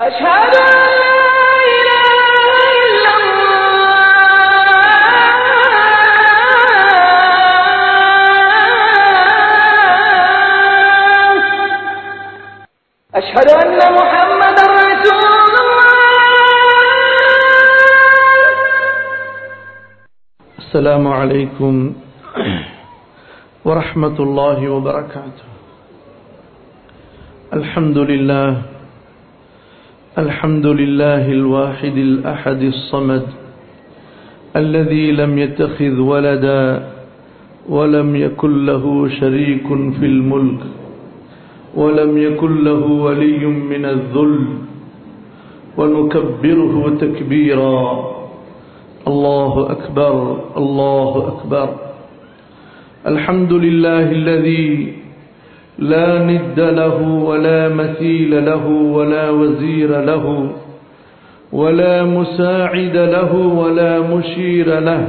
أشهد أن لا إله إلا الله أشهد أن محمدا رسول الله السلام عليكم ورحمة الله وبركاته الحمد لله الحمد لله الواحد الأحد الصمد الذي لم يتخذ ولدا ولم يكن له شريك في الملك ولم يكن له ولي من الذل ونكبره تكبيرا الله أكبر الله أكبر الحمد لله الذي لا ند له ولا مثيل له ولا وزير له ولا مساعد له ولا مشير له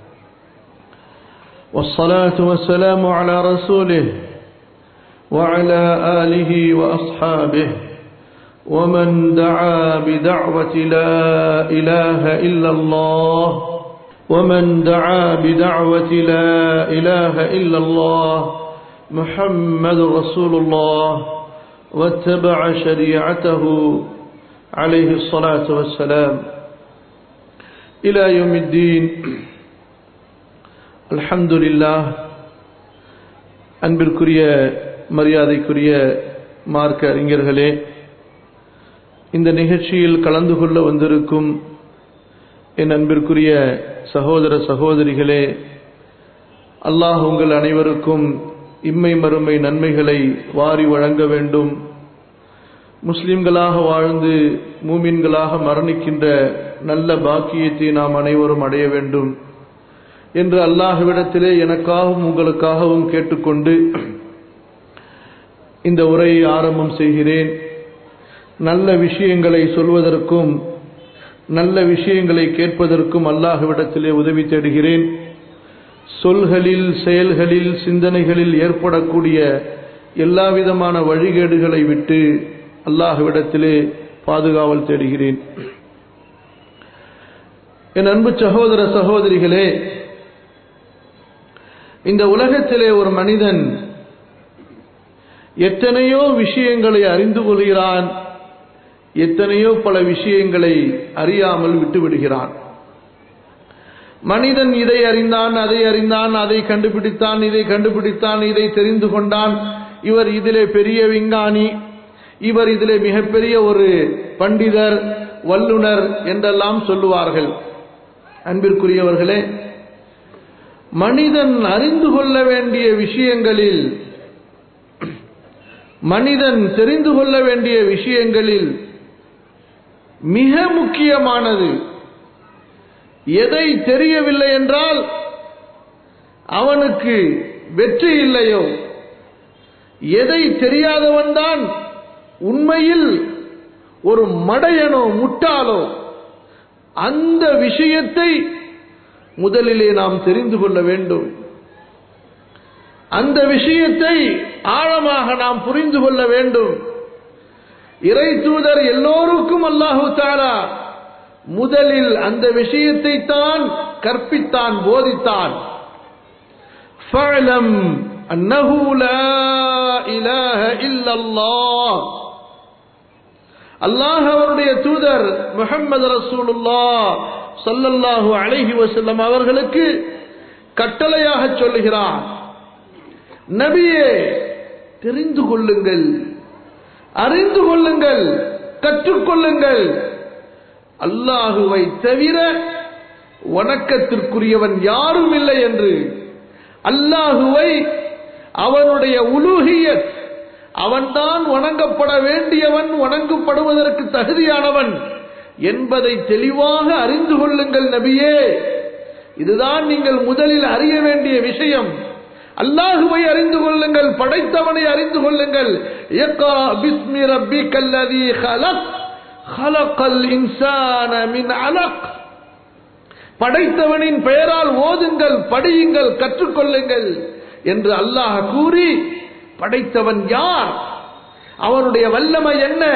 والصلاة والسلام على رسوله وعلى آله وأصحابه ومن دعا بدعوة لا إله إلا الله ومن دعا بدعوة لا إله إلا الله محمد رسول الله واتبع شريعته عليه الصلاة والسلام إلى يوم الدين الحمد لله அன்பிற்குரிய மரியாதைக்குரிய மார்க்க அறிஞர்களே இந்த நிகழ்ச்சியில் கலந்து கொள்ள வந்திருக்கும் என் அன்பிற்குரிய சகோதர சகோதரிகளே அல்லாஹ் உங்கள் அனைவருக்கும் இம்மை மறுமை நன்மைகளை வாரி வழங்க வேண்டும் முஸ்லிம்களாக வாழ்ந்து மூமின்களாக மரணிக்கின்ற நல்ல பாக்கியத்தை நாம் அனைவரும் அடைய வேண்டும் என்று அல்லாஹ்விடத்திலே எனக்காகவும் உங்களுக்காகவும் கேட்டுக்கொண்டு இந்த உரையை ஆரம்பம் செய்கிறேன் நல்ல விஷயங்களை சொல்வதற்கும் நல்ல விஷயங்களை கேட்பதற்கும் அல்லாஹ்விடத்திலே உதவி தேடுகிறேன் சொல்களில் செயல்களில் சிந்தனைகளில் ஏற்படக்கூடிய எல்லா விதமான வழிகேடுகளை விட்டு அல்லாஹ்விடத்திலே பாதுகாவல் தேடுகிறேன் என் அன்பு சகோதர சகோதரிகளே இந்த உலகத்திலே ஒரு மனிதன் எத்தனையோ விஷயங்களை அறிந்து கொள்கிறான் எத்தனையோ பல விஷயங்களை அறியாமல் விட்டுவிடுகிறான் மனிதன் இதை அறிந்தான் அதை அறிந்தான் அதை கண்டுபிடித்தான் இதை கண்டுபிடித்தான் இதை தெரிந்து கொண்டான் இவர் இதிலே பெரிய விஞ்ஞானி இவர் இதிலே மிகப்பெரிய ஒரு பண்டிதர் வல்லுனர் என்றெல்லாம் சொல்லுவார்கள் அன்பிற்குரியவர்களே மனிதன் அறிந்து கொள்ள வேண்டிய விஷயங்களில் மனிதன் தெரிந்து கொள்ள வேண்டிய விஷயங்களில் மிக முக்கியமானது எதை தெரியவில்லை என்றால் அவனுக்கு வெற்றி இல்லையோ எதை தெரியாதவன் தான் உண்மையில் ஒரு மடையனோ முட்டாளோ அந்த விஷயத்தை முதலிலே நாம் தெரிந்து கொள்ள வேண்டும் அந்த விஷயத்தை ஆழமாக நாம் புரிந்து கொள்ள வேண்டும் இறை தூதர் எல்லோருக்கும் அல்லாஹு தாலா முதலில் அந்த விஷயத்தை தான் கற்பித்தான் போதித்தான் فَاعْلَمْ أَنَّهُ لَا إِلَهَ إِلَّا اللَّهُ அல்லாஹ் அவருடைய தூதர் முஹம்மது ரசூலுல்லா சல்லல்லாஹு அலைஹி வஸல்லம் அவர்களுக்கு கட்டளையாக சொல்லுகிறான் நபியே தெரிந்து கொள்ளுங்கள் அறிந்து கொள்ளுங்கள் கற்றுக்கொள்ளுங்கள் அல்லாஹுவை தவிர வணக்கத்திற்குரியவன் யாரும் இல்லை என்று அல்லாஹுவை அவனுடைய உலூகியத் அவன்தான் வணங்கப்பட வேண்டியவன் வணங்கப்படுவதற்கு தகுதியானவன் என்பதை தெளிவாக அறிந்து கொள்ளுங்கள் நபியே இதுதான் நீங்கள் முதலில் அறிய வேண்டிய விஷயம் அல்லாஹுவை அறிந்து கொள்ளுங்கள் படைத்தவனை அறிந்து கொள்ளுங்கள் இக்ரா பிஸ்மி ரப்பிக்கல் லதீ خلق خلق الانسان من علق படைத்தவனின் பெயரால் ஓதுங்கள் படியுங்கள் கற்றுக்கொள்ளுங்கள் என்று அல்லாஹ் கூறி படைத்தவன் யார் அவனுடைய வல்லமை என்ன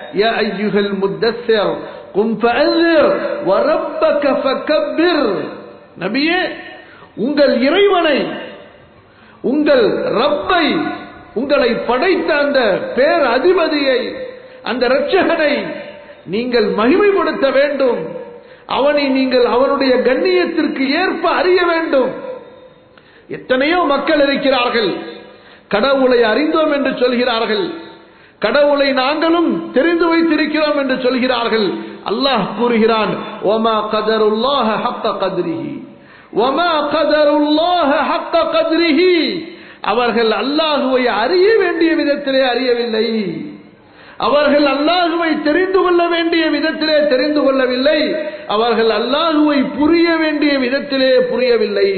யா ஐயுஹல் முத்தஸ்ஸிர் கும் ஃபஅன்சிர் வரப்பக ஃபகப்பிர் நபியே உங்கள் இறைவனை உங்கள் ரப்பை உங்களை படைத்த அந்த பேர் அதிபதியை அந்த இரட்சகனை நீங்கள் மகிமைப்படுத்த வேண்டும் அவனை நீங்கள் அவனுடைய கண்ணியத்திற்கு ஏற்ப அறிய வேண்டும் எத்தனையோ மக்கள் இருக்கிறார்கள் கடவுளை அறிந்தோம் என்று சொல்கிறார்கள் கடவுளை நாங்களும் தெரிந்து வைத்திருக்கிறோம் என்று சொல்கிறார்கள் அல்லாஹ் கூறுகிறான் ஒமா கதருல்லாஹ ஹக்க கத்ரிஹி ஒமா கதருல்லாஹ ஹக்க கத்ரிஹி அவர்கள் அல்லாஹுவை அறிய வேண்டிய விதத்திலே அறியவில்லை அவர்கள் அல்லாஹுவை தெரிந்து கொள்ள வேண்டிய விதத்திலே தெரிந்து கொள்ளவில்லை அவர்கள் அல்லாஹுவை புரிய வேண்டிய விதத்திலே புரியவில்லை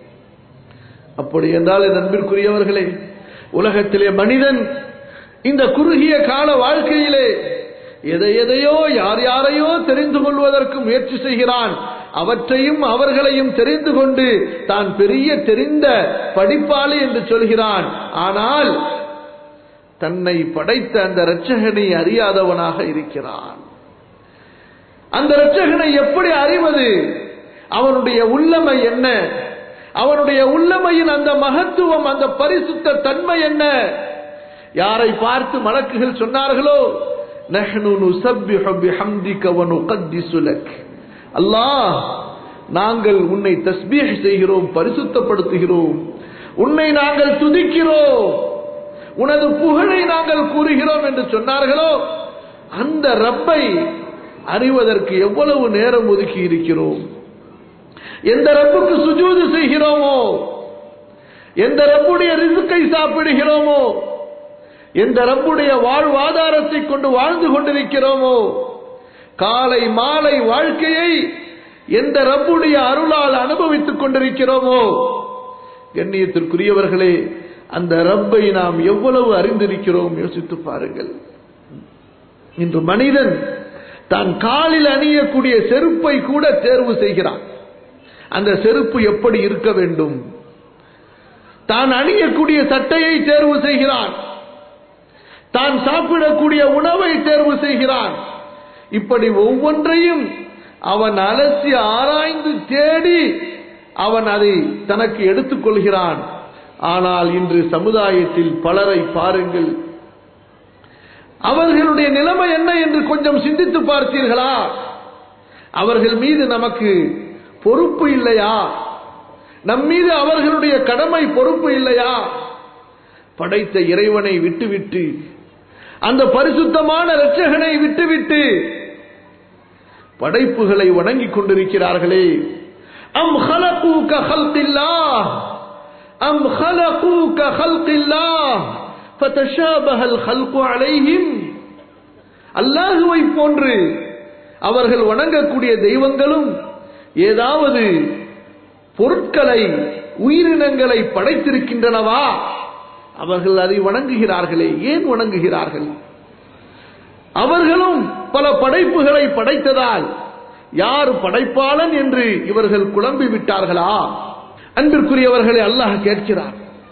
அப்படி என்றால் என் அன்பிற்குரியவர்களே உலகத்திலே மனிதன் இந்த குறுகிய கால வாழ்க்கையிலே எதை எதையோ யார் யாரையோ தெரிந்து கொள்வதற்கு முயற்சி செய்கிறான் அவற்றையும் அவர்களையும் தெரிந்து கொண்டு தான் பெரிய தெரிந்த படிப்பாளி என்று சொல்கிறான் ஆனால் தன்னை படைத்த அந்த இரட்சகனை அறியாதவனாக இருக்கிறான் அந்த இரட்சகனை எப்படி அறிவது அவனுடைய உள்ளமை என்ன அவனுடைய உள்ளமையின் அந்த மகத்துவம் அந்த பரிசுத்த தன்மை என்ன யாரை பார்த்து மலக்குகள் சொன்னார்களோ நஹ்னு நுஸப்பிஹு பிஹம்திக வ நுகத்திஸு லக் அல்லாஹ் நாங்கள் உன்னை தஸ்பீஹ் செய்கிறோம் பரிசுத்தப்படுத்துகிறோம் உன்னை நாங்கள் துதிக்கிறோம் உனது புகழை நாங்கள் கூறுகிறோம் என்று சொன்னார்களோ அந்த ரப்பை அறிவதற்கு எவ்வளவு நேரம் ஒதுக்கி இருக்கிறோம் எந்த ரப்புக்கு சுஜூது செய்கிறோமோ எந்த ரப்புடைய ரிசுக்கை சாப்பிடுகிறோமோ எந்த ரப்புடைய வாழ்வாதாரத்தை கொண்டு வாழ்ந்து கொண்டிருக்கிறோமோ காலை மாலை வாழ்க்கையை எந்த ரப்புடைய அருளால் அனுபவித்துக் கொண்டிருக்கிறோமோ கண்ணியத்திற்குரியவர்களே அந்த ரப்பை நாம் எவ்வளவு அறிந்திருக்கிறோம் யோசித்து பாருங்கள் இன்று மனிதன் தான் காலில் அணியக்கூடிய செருப்பை கூட தேர்வு செய்கிறான் அந்த செருப்பு எப்படி இருக்க வேண்டும் தான் அணியக்கூடிய சட்டையை தேர்வு செய்கிறான் தான் சாப்பிடக்கூடிய உணவை தேர்வு செய்கிறான் இப்படி ஒவ்வொன்றையும் அவன் அலசி ஆராய்ந்து தேடி அவன் அதை தனக்கு எடுத்துக் கொள்கிறான் ஆனால் இன்று சமுதாயத்தில் பலரை பாருங்கள் அவர்களுடைய நிலைமை என்ன என்று கொஞ்சம் சிந்தித்து பார்த்தீர்களா அவர்கள் மீது நமக்கு பொறுப்பு இல்லையா நம் மீது அவர்களுடைய கடமை பொறுப்பு இல்லையா படைத்த இறைவனை விட்டுவிட்டு அந்த பரிசுத்தமான இரட்சகனை விட்டுவிட்டு படைப்புகளை வணங்கிக் கொண்டிருக்கிறார்களே அம் ஹலகு கஹல்கில்லாஹ் அம் ஹலகு கஹல்கில்லாஹ் ஃபதஷாபஹ அல் ஹல்கு அலைஹிம் அல்லாஹுவை போன்று அவர்கள் வணங்கக்கூடிய தெய்வங்களும் ஏதாவது பொருட்களை உயிரினங்களை படைத்திருக்கின்றனவா அவர்கள் அதை வணங்குகிறார்களே ஏன் வணங்குகிறார்கள் அவர்களும் பல படைப்புகளை படைத்ததால் யார் படைப்பாளன் என்று இவர்கள் குழம்பி விட்டார்களா அன்பிற்குரியவர்களை அல்லாஹ் கேட்கிறார்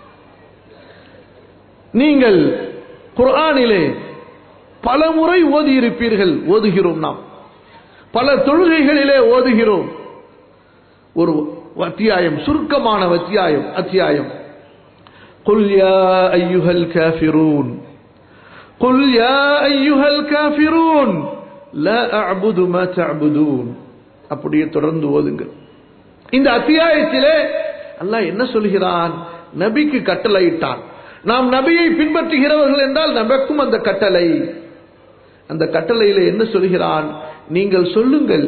நீங்கள் குர்ஆனிலே பல முறை ஓதி இருப்பீர்கள் ஓதுகிறோம் நாம் பல தொழுகைகளிலே ஓதுகிறோம் ஒரு அத்தியாயம் சுருக்கமான அத்தியாயம் அத்தியாயம் قل يا أيها الكافرون قل يا أيها الكافرون لا أعبد ما تعبدون அப்படியே தொடர்ந்து ஓதுங்கள் இந்த அத்தியாயத்திலே அல்லாஹ் என்ன சொல்கிறான் நபிக்கு கட்டளையிட்டான் நாம் நபியை பின்பற்றுகிறவர்கள் என்றால் நமக்கும் அந்த கட்டளை அந்த கட்டளையில என்ன சொல்கிறான் நீங்கள் சொல்லுங்கள்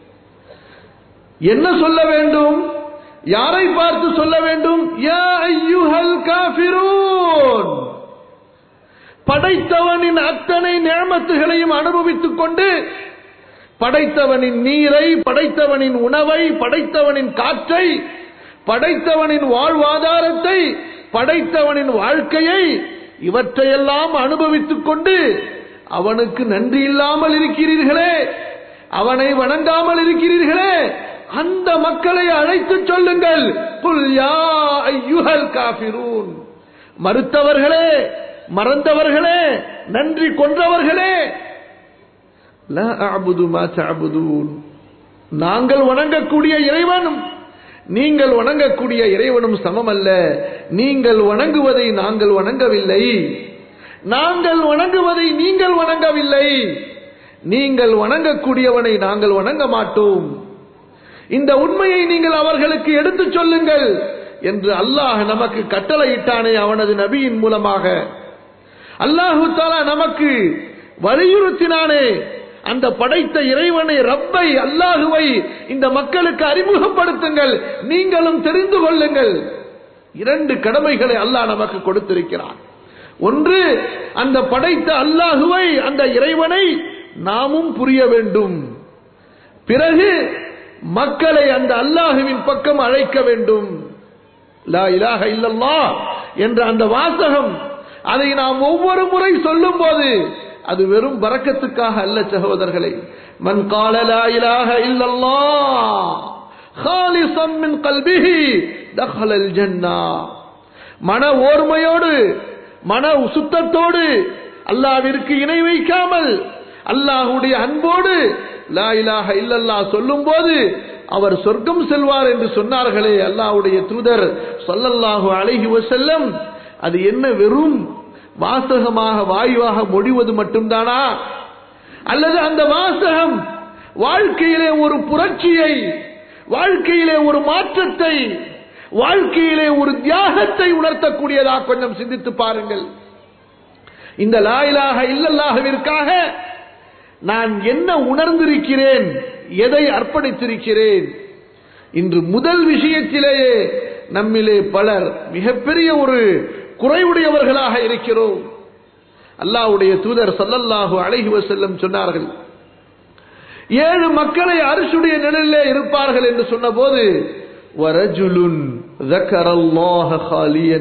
என்ன சொல்ல வேண்டும் யாரை பார்த்து சொல்ல வேண்டும் யா ஐயுஹல் காஃபிரூன் படைத்தவனின் அத்தனை நியமத்துகளையும் அனுபவித்துக் கொண்டு படைத்தவனின் நீரை படைத்தவனின் உணவை படைத்தவனின் காற்றை படைத்தவனின் வாழ்வாதாரத்தை படைத்தவனின் வாழ்க்கையை இவற்றையெல்லாம் அனுபவித்துக் கொண்டு அவனுக்கு நன்றி இல்லாமல் இருக்கிறீர்களே அவனை வணங்காமல் இருக்கிறீர்களே அந்த மக்களை அழைத்து சொல்லுங்கள் குல் யா ஐயுஹல் காஃபிரூன் மறுத்தவர்களே மறந்தவர்களே நன்றி கொன்றவர்களே லா அஅபுது மா தஅபுதூன் நாங்கள் வணங்கக்கூடிய இறைவனும் நீங்கள் வணங்கக்கூடிய இறைவனும் சமமல்ல நீங்கள் வணங்குவதை நாங்கள் வணங்கவில்லை நாங்கள் வணங்குவதை நீங்கள் வணங்கவில்லை நீங்கள் வணங்கக்கூடியவனை நாங்கள் வணங்க மாட்டோம் இந்த உண்மையை நீங்கள் அவர்களுக்கு எடுத்துச் சொல்லுங்கள் என்று அல்லாஹ் நமக்கு கட்டளையிட்டானே அவனது நபியின் மூலமாக அல்லாஹு தாலா நமக்கு வலியுறுத்தினானே அந்த படைத்த இறைவனை ரப்பை அல்லாஹுவை இந்த மக்களுக்கு அறிமுகப்படுத்துங்கள் நீங்களும் தெரிந்து கொள்ளுங்கள் இரண்டு கடமைகளை அல்லாஹ் நமக்கு கொடுத்திருக்கிறான் ஒன்று அந்த படைத்த அல்லாஹுவை அந்த இறைவனை நாமும் புரிய வேண்டும் பிறகு மக்களை அந்த அல்லாஹுவின் பக்கம் அழைக்க வேண்டும் லா இலாஹ இல்லல்லாஹ் என்ற அந்த வாசகம் அதை நாம் ஒவ்வொரு முறை சொல்லும் போது அது வெறும் பறக்கத்துக்காக அல்ல சகோதரர்களே மன் கால லா இலாஹ இல்லல்லாஹ் ஹாலிசம் மின் கல்பிஹி தஹலல் ஜன்னா மன ஓர்மையோடு மன சுத்தத்தோடு அல்லாவிற்கு இணை வைக்காமல் அல்லாஹுடைய அன்போடு லா இலாஹ இல்லல்லாஹ் சொல்லும் போது அவர் சொர்க்கம் செல்வார் என்று சொன்னார்களே அல்லாஹ்வுடைய தூதர் சொல்லல்லாஹு அலைஹி வஸல்லம் அது என்ன வெறும் வாசகமாக வாயுவாக முடிவது மட்டும்தானா அல்லது அந்த வாசகம் வாழ்க்கையிலே ஒரு புரட்சியை வாழ்க்கையிலே ஒரு மாற்றத்தை வாழ்க்கையிலே ஒரு தியாகத்தை உணர்த்தக்கூடியதா கொஞ்சம் சிந்தித்து பாருங்கள் இந்த லாயிலாக இல்லல்லாகவிற்காக நான் என்ன உணர்ந்திருக்கிறேன் எதை அர்ப்பணித்திருக்கிறேன் இன்று முதல் விஷயத்திலேயே நம்மிலே பலர் மிகப்பெரிய ஒரு குறைவுடையவர்களாக இருக்கிறோம் அல்லாஹ்வுடைய தூதர் சல்லல்லாஹு அலைஹி வஸல்லம் சொன்னார்கள் ஏழு மக்களை அரிசுடைய நிழலிலே இருப்பார்கள் என்று சொன்னபோது வரஜுலுன் ذكر الله خاليا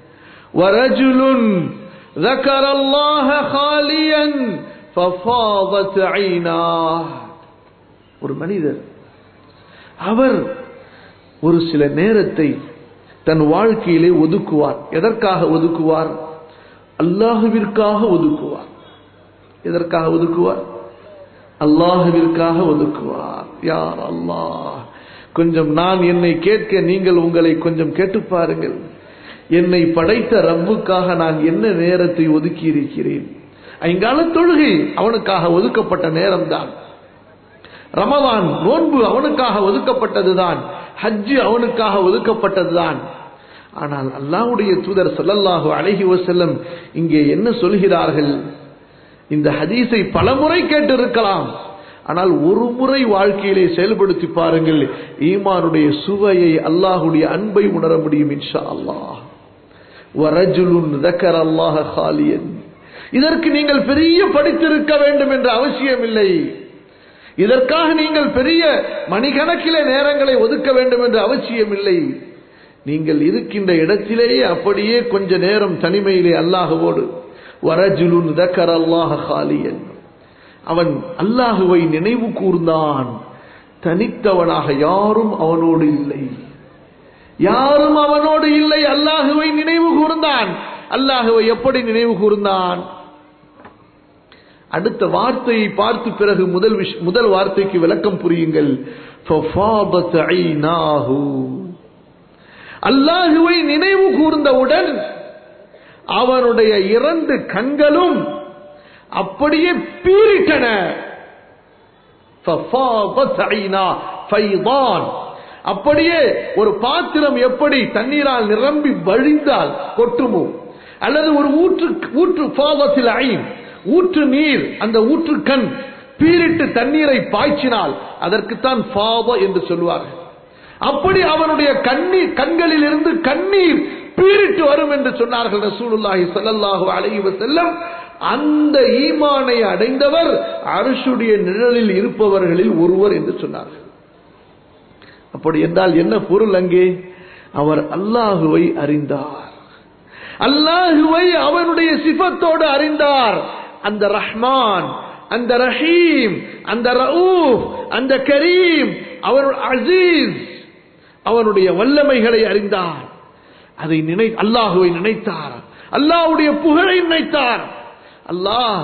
ورجل ذكر الله خاليا ففاضت عيناه ஒரு மனிதர் அவர் ஒரு சில நேரத்தை தன் வாழ்க்கையிலே ஒதுக்குவார் எதற்காக ஒதுக்குவார் அல்லாஹுவிற்காக ஒதுக்குவார் எதற்காக ஒதுக்குவார் அல்லாஹுவிற்காக ஒதுக்குவார் யார் அல்லாஹ் கொஞ்சம் நான் என்னை கேட்க நீங்கள் உங்களை கொஞ்சம் கேட்டு பாருங்கள் என்னை படைத்த ரப்புக்காக நான் என்ன நேரத்தை ஒதுக்கி இருக்கிறேன் ஐங்கால தொழுகை அவனுக்காக ஒதுக்கப்பட்ட நேரம்தான் ரமதான் நோன்பு அவனுக்காக ஒதுக்கப்பட்டதுதான் ஹஜ்ஜு அவனுக்காக ஒதுக்கப்பட்டதுதான் ஆனால் அல்லாஹ்வுடைய தூதர் ஸல்லல்லாஹு அலைஹி வஸல்லம் இங்கே என்ன சொல்கிறார்கள் இந்த ஹதீஸை பலமுறை கேட்டிருக்கலாம் ஆனால் ஒரு முறை வாழ்க்கையிலே செயல்படுத்தி பாருங்கள் ஈமானுடைய சுவையை அல்லாஹுடைய அன்பை உணர முடியும் இன்ஷா அல்லாஹ் வரஜுலுன் ذكر الله خاليا இதற்கு நீங்கள் பெரிய படித்திருக்க வேண்டும் என்ற அவசியம் இல்லை இதற்காக நீங்கள் பெரிய மணிக்கணக்கிலே நேரங்களை ஒதுக்க வேண்டும் என்ற அவசியம் இல்லை நீங்கள் இருக்கின்ற இடத்திலேயே அப்படியே கொஞ்ச நேரம் தனிமையிலே அல்லாஹுவோடு வரஜுலுன் ذكر الله خاليا அவன் அல்லாஹுவை நினைவு கூர்ந்தான் தனித்தவனாக யாரும் அவனோடு இல்லை யாரும் அவனோடு இல்லை அல்லாஹுவை நினைவு கூர்ந்தான் அல்லாஹுவை எப்படி நினைவு கூர்ந்தான் அடுத்த வார்த்தையை பார்த்து பிறகு முதல் விஷ- முதல் வார்த்தைக்கு விளக்கம் புரியுங்கள் فَفَاضَتْ عَيْنَاهُ. அல்லாஹுவை நினைவு கூர்ந்தவுடன் அவனுடைய இரண்டு கண்களும் அப்படியே பீரிட்டன فَفَاضَتْ عَيْنَاهُ. فَيْضَانٌ. அப்படியே ஒரு பாத்திரம் எப்படி தண்ணீரால் நிரம்பி வழிந்தால் கொட்டுமோ அல்லது ஒரு ஊற்று ஊற்று பாவத்தில் ஐன் ஊற்று நீர் அந்த ஊற்று கண் பீரிட்டு தண்ணீரை பாய்ச்சினால் அதற்குத்தான் பாவ என்று சொல்வார்கள் அப்படி அவனுடைய கண்ணீர் கண்களில் இருந்து கண்ணீர் பீரிட்டு வரும் என்று சொன்னார்கள் ரசூலுல்லாஹி ஸல்லல்லாஹு அலைஹி வஸல்லம் அந்த ஈமானை அடைந்தவர் அரசுடைய நிழலில் இருப்பவர்களில் ஒருவர் என்று சொன்னார்கள் அப்படி என்றால் என்ன பொருள் அங்கே அவர் அல்லாஹுவை அறிந்தார் அல்லாஹுவை அவனுடைய சிஃபத்தோடு அறிந்தார் அந்த ரஹ்மான் அந்த ரஹீம் அந்த ரவுஃப் அந்த கரீம் அவனுடைய அசீஸ் அவனுடைய வல்லமைகளை அறிந்தார் அதை நினை அல்லாஹுவை நினைத்தார் அல்லாஹ்வுடைய புகழை நினைத்தார் அல்லாஹ்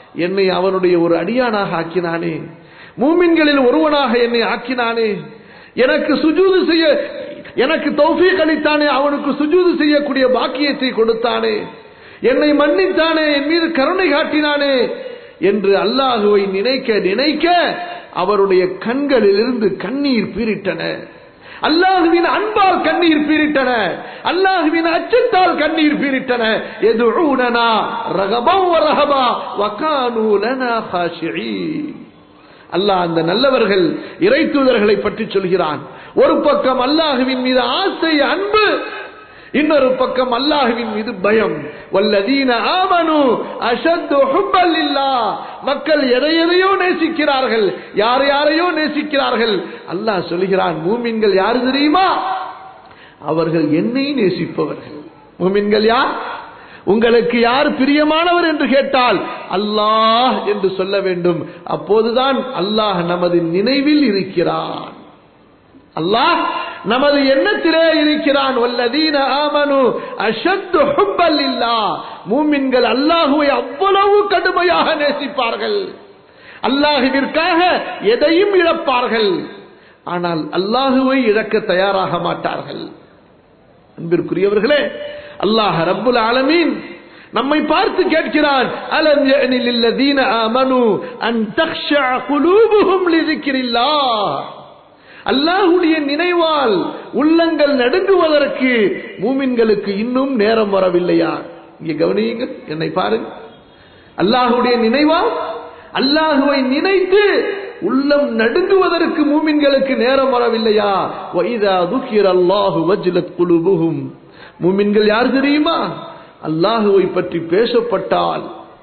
என்னை அவனுடைய ஒரு அடியானாக ஆக்கினானே மூமின்களில் ஒருவனாக என்னை ஆக்கினானே எனக்கு சுஜூது செய்ய எனக்கு தௌஃபீக் அளித்தானே அவனுக்கு சுஜூது செய்யக்கூடிய பாக்கியத்தை கொடுத்தானே என்னை மன்னித்தானே என் மீது கருணை காட்டினானே என்று அல்லாஹுவை நினைக்க நினைக்க அவருடைய கண்களிலிருந்து கண்ணீர் பீரிட்டன அல்லாஹுவின் அன்பால் கண்ணீர் பீரிட்டன அல்லாஹுவின் அச்சத்தால் கண்ணீர் பீரிட்டன எதுனா ரகபம் ரகபா வகானு லனா காஷிஈன் அல்லாஹ் அந்த நல்லவர்கள் இறை தூதர்களை பற்றி சொல்கிறான் ஒரு பக்கம் அல்லாஹுவின் மீது ஆசை அன்பு இன்னொரு பக்கம் அல்லாஹுவின் மீது பயம் வல்லதீன ஆமனு அஷத்து ஹுப்பல் இல்லா மக்கள் எதை எதையோ நேசிக்கிறார்கள் யார் யாரையோ நேசிக்கிறார்கள் அல்லாஹ் சொல்கிறான் மூமின்கள் யாரு தெரியுமா அவர்கள் என்னை நேசிப்பவர்கள் மூமின்கள் யார் உங்களுக்கு யார் பிரியமானவர் என்று கேட்டால் அல்லாஹ் என்று சொல்ல வேண்டும் அப்போதுதான் அல்லாஹ் நமது நினைவில் இருக்கிறான் அல்லாஹ் நமது எண்ணத்திலே இருக்கிறான் வல்லதீன ஆமனு அஷத்து ஹுப்பல் இல்லா மூமின்கள் அல்லாஹுவை அவ்வளவு கடுமையாக நேசிப்பார்கள் அல்லாஹுவிற்காக எதையும் இழப்பார்கள் ஆனால் அல்லாஹுவை இழக்க தயாராக மாட்டார்கள் அன்பிற்குரியவர்களே அல்லாஹ் ரப்புல் ஆலமீன் நம்மை பார்த்து கேட்கிறான் அலம் யஅனில் லல்லதீன ஆமனு அன் தக்ஷா குலூபுஹும் லிذிக்ரில்லாஹ் அல்லாஹ்வுடைய நினைவால் உள்ளங்கள் நடுங்குவதற்கு மூமின்களுக்கு இன்னும் நேரம் வரவில்லையா இங்கே கவனியுங்க என்னை பாருங்க அல்லாஹ்வுடைய நினைவா அல்லாஹுவை நினைத்து உள்ளம் நடுங்குவதற்கு மூமின்களுக்கு நேரம் வரவில்லையா வைதா துக்கிர் அல்லாஹு வஜ்லத் குலுபுகும் மூமின்கள் யார் தெரியுமா அல்லாஹுவை பற்றி பேசப்பட்டால்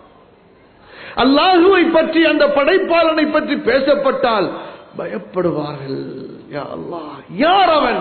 அல்லாஹுவை பற்றி அந்த படைப்பாளனை பற்றி பேசப்பட்டால் பயப்படுவார்கள் யா அல்லாஹ் யார் அவன்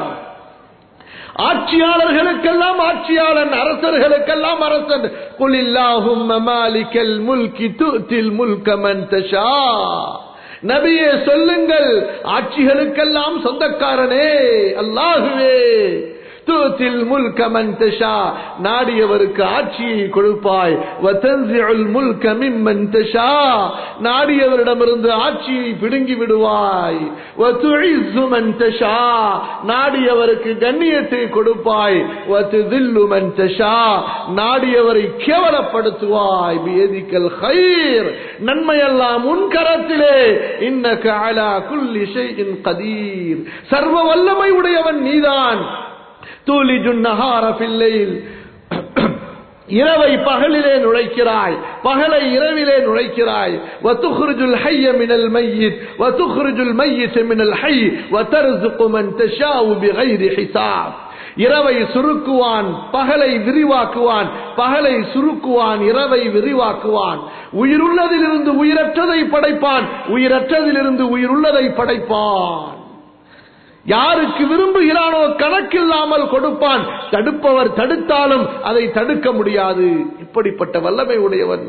ஆட்சியாளர்களுக்கெல்லாம் ஆட்சியாளன் அரசர்களுக்கெல்லாம் அரசன் குலில்லாஹும் மாலிக்கல் முல்கி துத்தில் முல்க மன் தஷா நபியே சொல்லுங்கள் ஆட்சிகளுக்கெல்லாம் சொந்தக்காரனே அல்லாஹுவே தூத்தில் முல்க மன் தஷா நாடியவருக்கு ஆட்சியை கொடுப்பாய் வதன்சிஉல் முல்க மிம்மன் தஷா நாடியவரிடமிருந்து ஆட்சியை பிடுங்கி விடுவாய் வதுஇஸ்ஸு மன் தஷா நாடியவருக்கு கண்ணியத்தை கொடுப்பாய் வதுதில்லு மன் தஷா நாடியவரை கேவலப்படுத்துவாய் பியதிக்கல் ஹைர் நன்மையெல்லாம் உன் கரத்திலே இன்னக அலா குல்லி ஷைஇன் கதீர் சர்வ வல்லமை உடையவன் நீதான் தூலிஜு நஹார பில்லையில் இரவை பகலிலே நுழைக்கிறாய் பகலை இரவிலே நுழைக்கிறாய் வத்துخرجுல் ஹய்ய மினல் மய்யித் வத்துخرجுல் மய்யித் மினல் ஹய் வதர்சுகு மன் தஷாஉ பிகைரி ஹிசாப் இரவை சுருக்குவான் பகலை விரிவாக்குவான் பகலை சுருக்குவான் இரவை விரிவாக்குவான் உயிருள்ளதிலிருந்து உயிரற்றதை படைப்பான் உயிரற்றதிலிருந்து உயிருள்ளதை படைப்பான் யாருக்கு விரும்புகிறானோ கணக்கில்லாமல் கொடுப்பான் தடுப்பவர் தடுத்தாலும் அதை தடுக்க முடியாது இப்படிப்பட்ட வல்லமை உடையவன்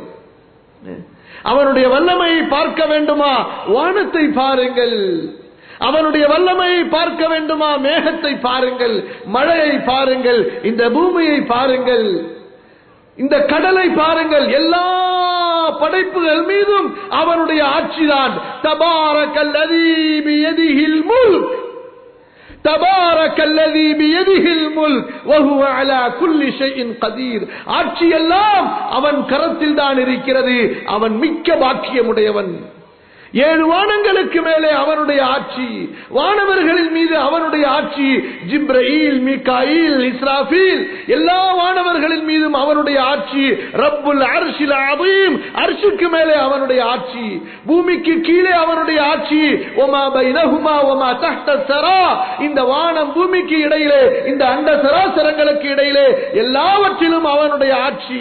அவனுடைய வல்லமையை பார்க்க வேண்டுமா வானத்தை பாருங்கள் அவனுடைய வல்லமையை பார்க்க வேண்டுமா மேகத்தை பாருங்கள் மழையை பாருங்கள் இந்த பூமியை பாருங்கள் இந்த கடலை பாருங்கள் எல்லா படைப்புகள் மீதும் அவனுடைய ஆட்சிதான் தபாரக்கல் அதீபியதிகில் முல்க் تبارك الذي بيده الملك وهو على كل شيء قدير ஆட்சி எல்லாம் அவன் கரத்தில் தான் இருக்கிறது அவன் மிக்க பாக்கியமுடையவன் ஏழு வானங்களுக்கு மேலே அவனுடைய ஆட்சி வானவர்களின் மீது அவனுடைய ஆட்சி ஜிப்ரயில் மிகாயில் இஸ்ராஃபீல் எல்லா வானவர்களின் மீதும் அவனுடைய ஆட்சி ரப்புல் அர்ஷில் அதீம் அர்ஷுக்கு மேலே அவனுடைய ஆட்சி பூமிக்கு கீழே அவனுடைய ஆட்சி ஒமா பைனஹுமா ஒமா தஹ்த சரா இந்த வானம் பூமிக்கு இடையிலே இந்த அண்ட சராசரங்களுக்கு இடையிலே எல்லாவற்றிலும் அவனுடைய ஆட்சி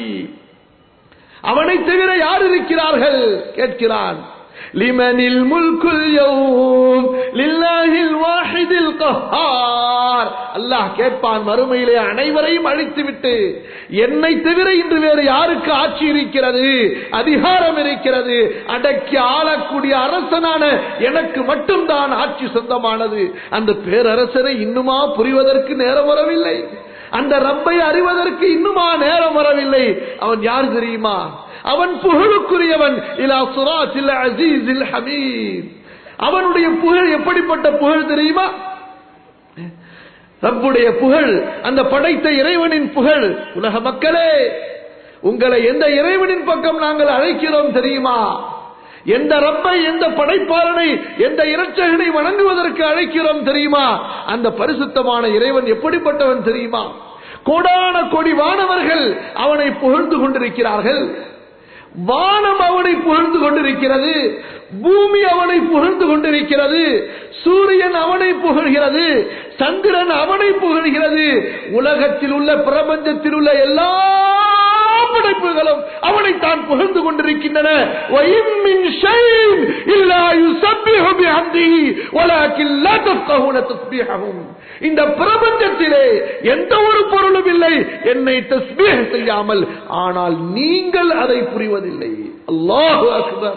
அவனை தவிர யார் இருக்கிறார்கள் கேட்கிறான் لمن الملك اليوم لله الواحد القهار அல்லாஹ் கேட்பான் மறுமையிலே அனைவரையும் அழித்துவிட்டு என்னை தவிர இன்று வேறு யாருக்கு ஆட்சி இருக்கிறது அதிகாரம் இருக்கிறது அடக்கி ஆளக்கூடிய அரசனான எனக்கு மட்டும்தான் ஆட்சி சொந்தமானது அந்த பேரரசரை இன்னுமா புரிவதற்கு நேரம் வரவில்லை அந்த ரப்பை அறிவதற்கு இன்னுமா நேரம் வரவில்லை அவன் யார் தெரியுமா அவன் புகழுக்குரியவன் இலா சுராத்தில் அசீஸில் ஹமீத் அவனுடைய புகழ் எப்படிப்பட்ட புகழ் தெரியுமா ரப்புடைய புகழ் அந்த படைத்த இறைவனின் புகழ் உலக மக்களே உங்களை எந்த இறைவனின் பக்கம் நாங்கள் அழைக்கிறோம் தெரியுமா எந்த ரப்பை எந்த படைப்பாளனை எந்த இரட்சகனை வணங்குவதற்கு அழைக்கிறோம் தெரியுமா அந்த பரிசுத்தமான இறைவன் எப்படிப்பட்டவன் தெரியுமா கோடான கொடி வானவர்கள் அவனை புகழ்ந்து கொண்டிருக்கிறார்கள் வானம் அவனை புகழ்ந்து கொண்டிருக்கிறது பூமி அவனை புகழ்ந்து கொண்டிருக்கிறது சூரியன் அவனை புகழ்கிறது சந்திரன் அவனை புகழ்கிறது உலகத்தில் உள்ள பிரபஞ்சத்தில் உள்ள எல்லா படைப்புகளும் அவனை தான் புகழ்ந்து கொண்டிருக்கின்றன وَإِن مِّن شَيْءٍ إِلَّا يُسَبِّحُ بِحَمْدِهِ وَلَكِن لَّا تَفْقَهُونَ تَسْبِيحَهُم இந்த பிரபஞ்சத்திலே எந்த ஒரு பொருளும் இல்லை என்னை தஸ்பீஹ் செய்யாமல் ஆனால் நீங்கள் அதை புரிவதில்லை அல்லாஹு அக்பர்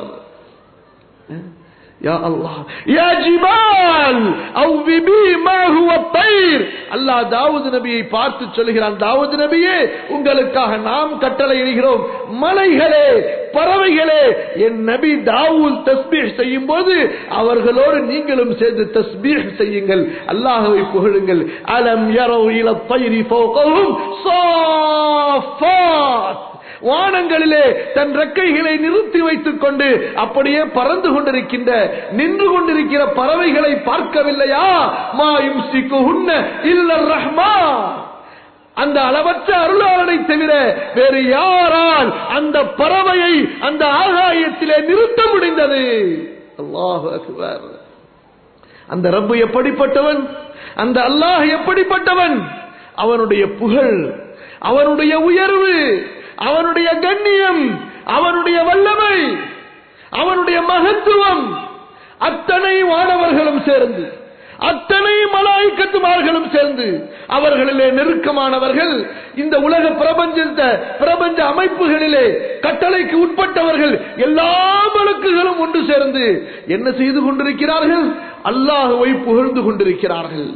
யா அல்லாஹ் யா ஜிபால் அவ்விபி மா ஹுவ தைர் அல்லாஹ் தாவூத் நபியை பார்த்து சொல்கிறான் தாவூத் நபியே உங்களுக்காக நாம் கட்டளை இடுகிறோம் மலைகளே பறவைகளே என் நபி தாவூத் தஸ்பீஹ் செய்யும் போது அவர்களோடு நீங்களும் சேர்ந்து தஸ்பீஹ் செய்யுங்கள் அல்லாஹ்வை புகழுங்கள் அலம் யரவு இல தைரி ஃபௌகஹும் சாஃபாத் வானங்களிலே தன் ரெக்கைகளை நிறுத்தி வைத்துக் கொண்டு அப்படியே பறந்து கொண்டிருக்கின்ற நின்று கொண்டிருக்கிற பறவைகளை பார்க்கவில்லையா மா இம்சிக்குஹுன்ன இல்ல ரஹ்மா அந்த அளவற்ற அருளாளனை தவிர வேறு யாரால் அந்த பறவையை அந்த ஆகாயத்திலே நிறுத்த முடிந்தது அல்லாஹு அக்பர் அந்த ரப்பு எப்படிப்பட்டவன் அந்த அல்லாஹ் எப்படிப்பட்டவன் அவனுடைய புகழ் அவனுடைய உயர்வு அவனுடைய கண்ணியம் அவனுடைய வல்லமை அவனுடைய மகத்துவம் அத்தனை வானவர்களும் சேர்ந்து அத்தனை மலாய்க்கத்துமார்களும் சேர்ந்து அவர்களிலே நெருக்கமானவர்கள் இந்த உலக பிரபஞ்ச பிரபஞ்ச அமைப்புகளிலே கட்டளைக்கு உட்பட்டவர்கள் எல்லா மலக்குகளும் ஒன்று சேர்ந்து என்ன செய்து கொண்டிருக்கிறார்கள் அல்லாஹுவை புகழ்ந்து கொண்டிருக்கிறார்கள்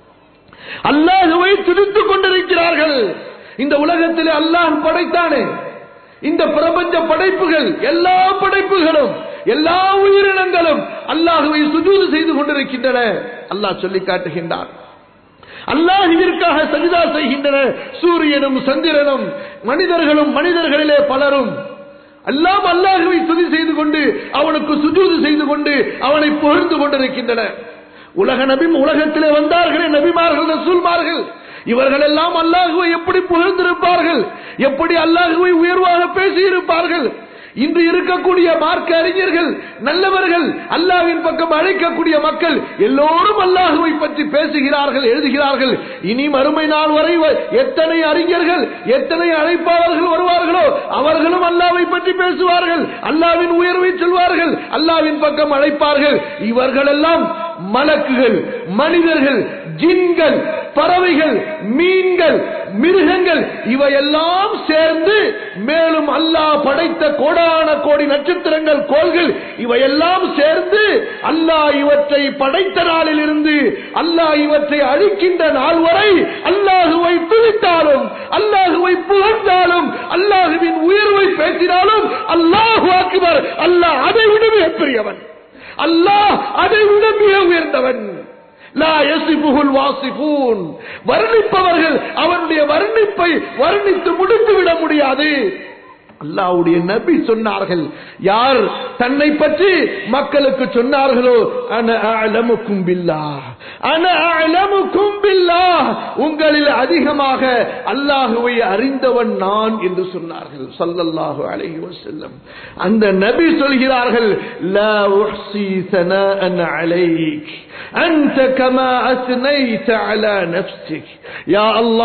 அல்லாஹுவை துதித்துக் கொண்டிருக்கிறார்கள் இந்த உலகத்திலே அல்லாஹ் படைத்தானே இந்த பிரபஞ்ச படைப்புகள் எல்லா படைப்புகளும் எல்லா உயிரினங்களும் அல்லாஹுவை சுஜூது செய்து கொண்டிருக்கின்றன அல்லாஹ் சொல்லி காட்டுகின்றான் அல்லாஹுவிற்காக சஜிதா செய்கின்றன சூரியனும் சந்திரனும் மனிதர்களும் மனிதர்களிலே பலரும் எல்லாம் அல்லாஹுவை துதி செய்து கொண்டு அவனுக்கு சுஜூது செய்து கொண்டு அவனை புகழ்ந்து கொண்டிருக்கின்றன உலக நபி உலகத்திலே வந்தார்களே நபிமார்கள் ரசூல்மார்கள் இவர்கள் எல்லாம் அல்லாஹுவை எப்படி புகழ்ந்திருப்பார்கள் எப்படி அல்லாஹுவை உயர்வாக பேசியிருப்பார்கள் இன்று இருக்கக்கூடிய மார்க்க அறிஞர்கள் நல்லவர்கள் அல்லாஹ்வின் பக்கம் அழைக்கக்கூடிய மக்கள் எல்லோரும் அல்லாஹுவை பற்றி பேசுகிறார்கள் எழுதுகிறார்கள் இனி மறுமை நாள் வரை வ- எத்தனை அறிஞர்கள் எத்தனை அழைப்பாளர்கள் வருவார்களோ அவர்களும் அல்லாஹ்வை பற்றி பேசுவார்கள் அல்லாஹ்வின் உயர்வை சொல்வார்கள் அல்லாஹ்வின் பக்கம் அழைப்பார்கள் இவர்கள் எல்லாம் மலக்குகள் மனிதர்கள் ஜின்கள் பறவைகள் மீன்கள் மிருகங்கள் இவையெல்லாம் சேர்ந்து மேலும் அல்லாஹ் படைத்த கோடான கோடி நட்சத்திரங்கள் கோள்கள் இவையெல்லாம் சேர்ந்து அல்லாஹ் இவற்றை படைத்த நாளில் இருந்து அல்லாஹ் இவற்றை அழிக்கின்ற நாள் வரை அல்லாஹுவை துதித்தாலும் அல்லாஹுவை புகழ்ந்தாலும் அல்லாஹுவின் உயர்வை பேசினாலும் அல்லாஹு அக்பர் அல்லாஹ் அதை விட மிகப்பெரியவன் அல்லாஹ் அதை விட மிக உயர்ந்தவன் லா யசிபுகுல் வாசிபூன் வர்ணிப்பவர்கள் அவனுடைய வர்ணிப்பை வர்ணித்து முடித்து விட முடியாது அல்லாஹ்வுடைய நபி சொன்னார்கள் யார் தன்னை பற்றி மக்களுக்கு சொன்னார்களோ அன அலமுக்கும் பில்லாஹ் அன அலமுக்கும் பில்லாஹ் உங்களில் அதிகமாக அல்லாஹுவை அறிந்தவன் நான் என்று சொன்னார்கள் ஸல்லல்லாஹு அலைஹி வஸல்லம் அந்த நபி சொல்கிறார்கள் லா உஹ்சி ثناء عليك أنت كما أثنيت على نفسك يا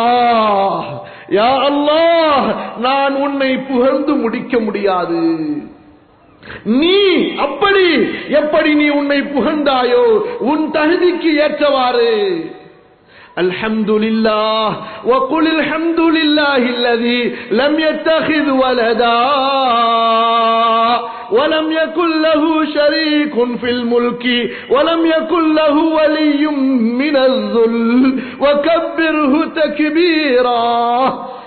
الله யா அல்லாஹ் நான் உன்னை புகழ்ந்து முடிக்க முடியாது நீ அப்படி எப்படி நீ உன்னை புகழ்ந்தாயோ உன் தகுதிக்கு ஏற்றவாறு الحمد لله وقل الحمد لله الذي لم يتخذ ولدا ولم يكن له شريك في الملك ولم يكن له ولي من الذل وكبره تكبيرا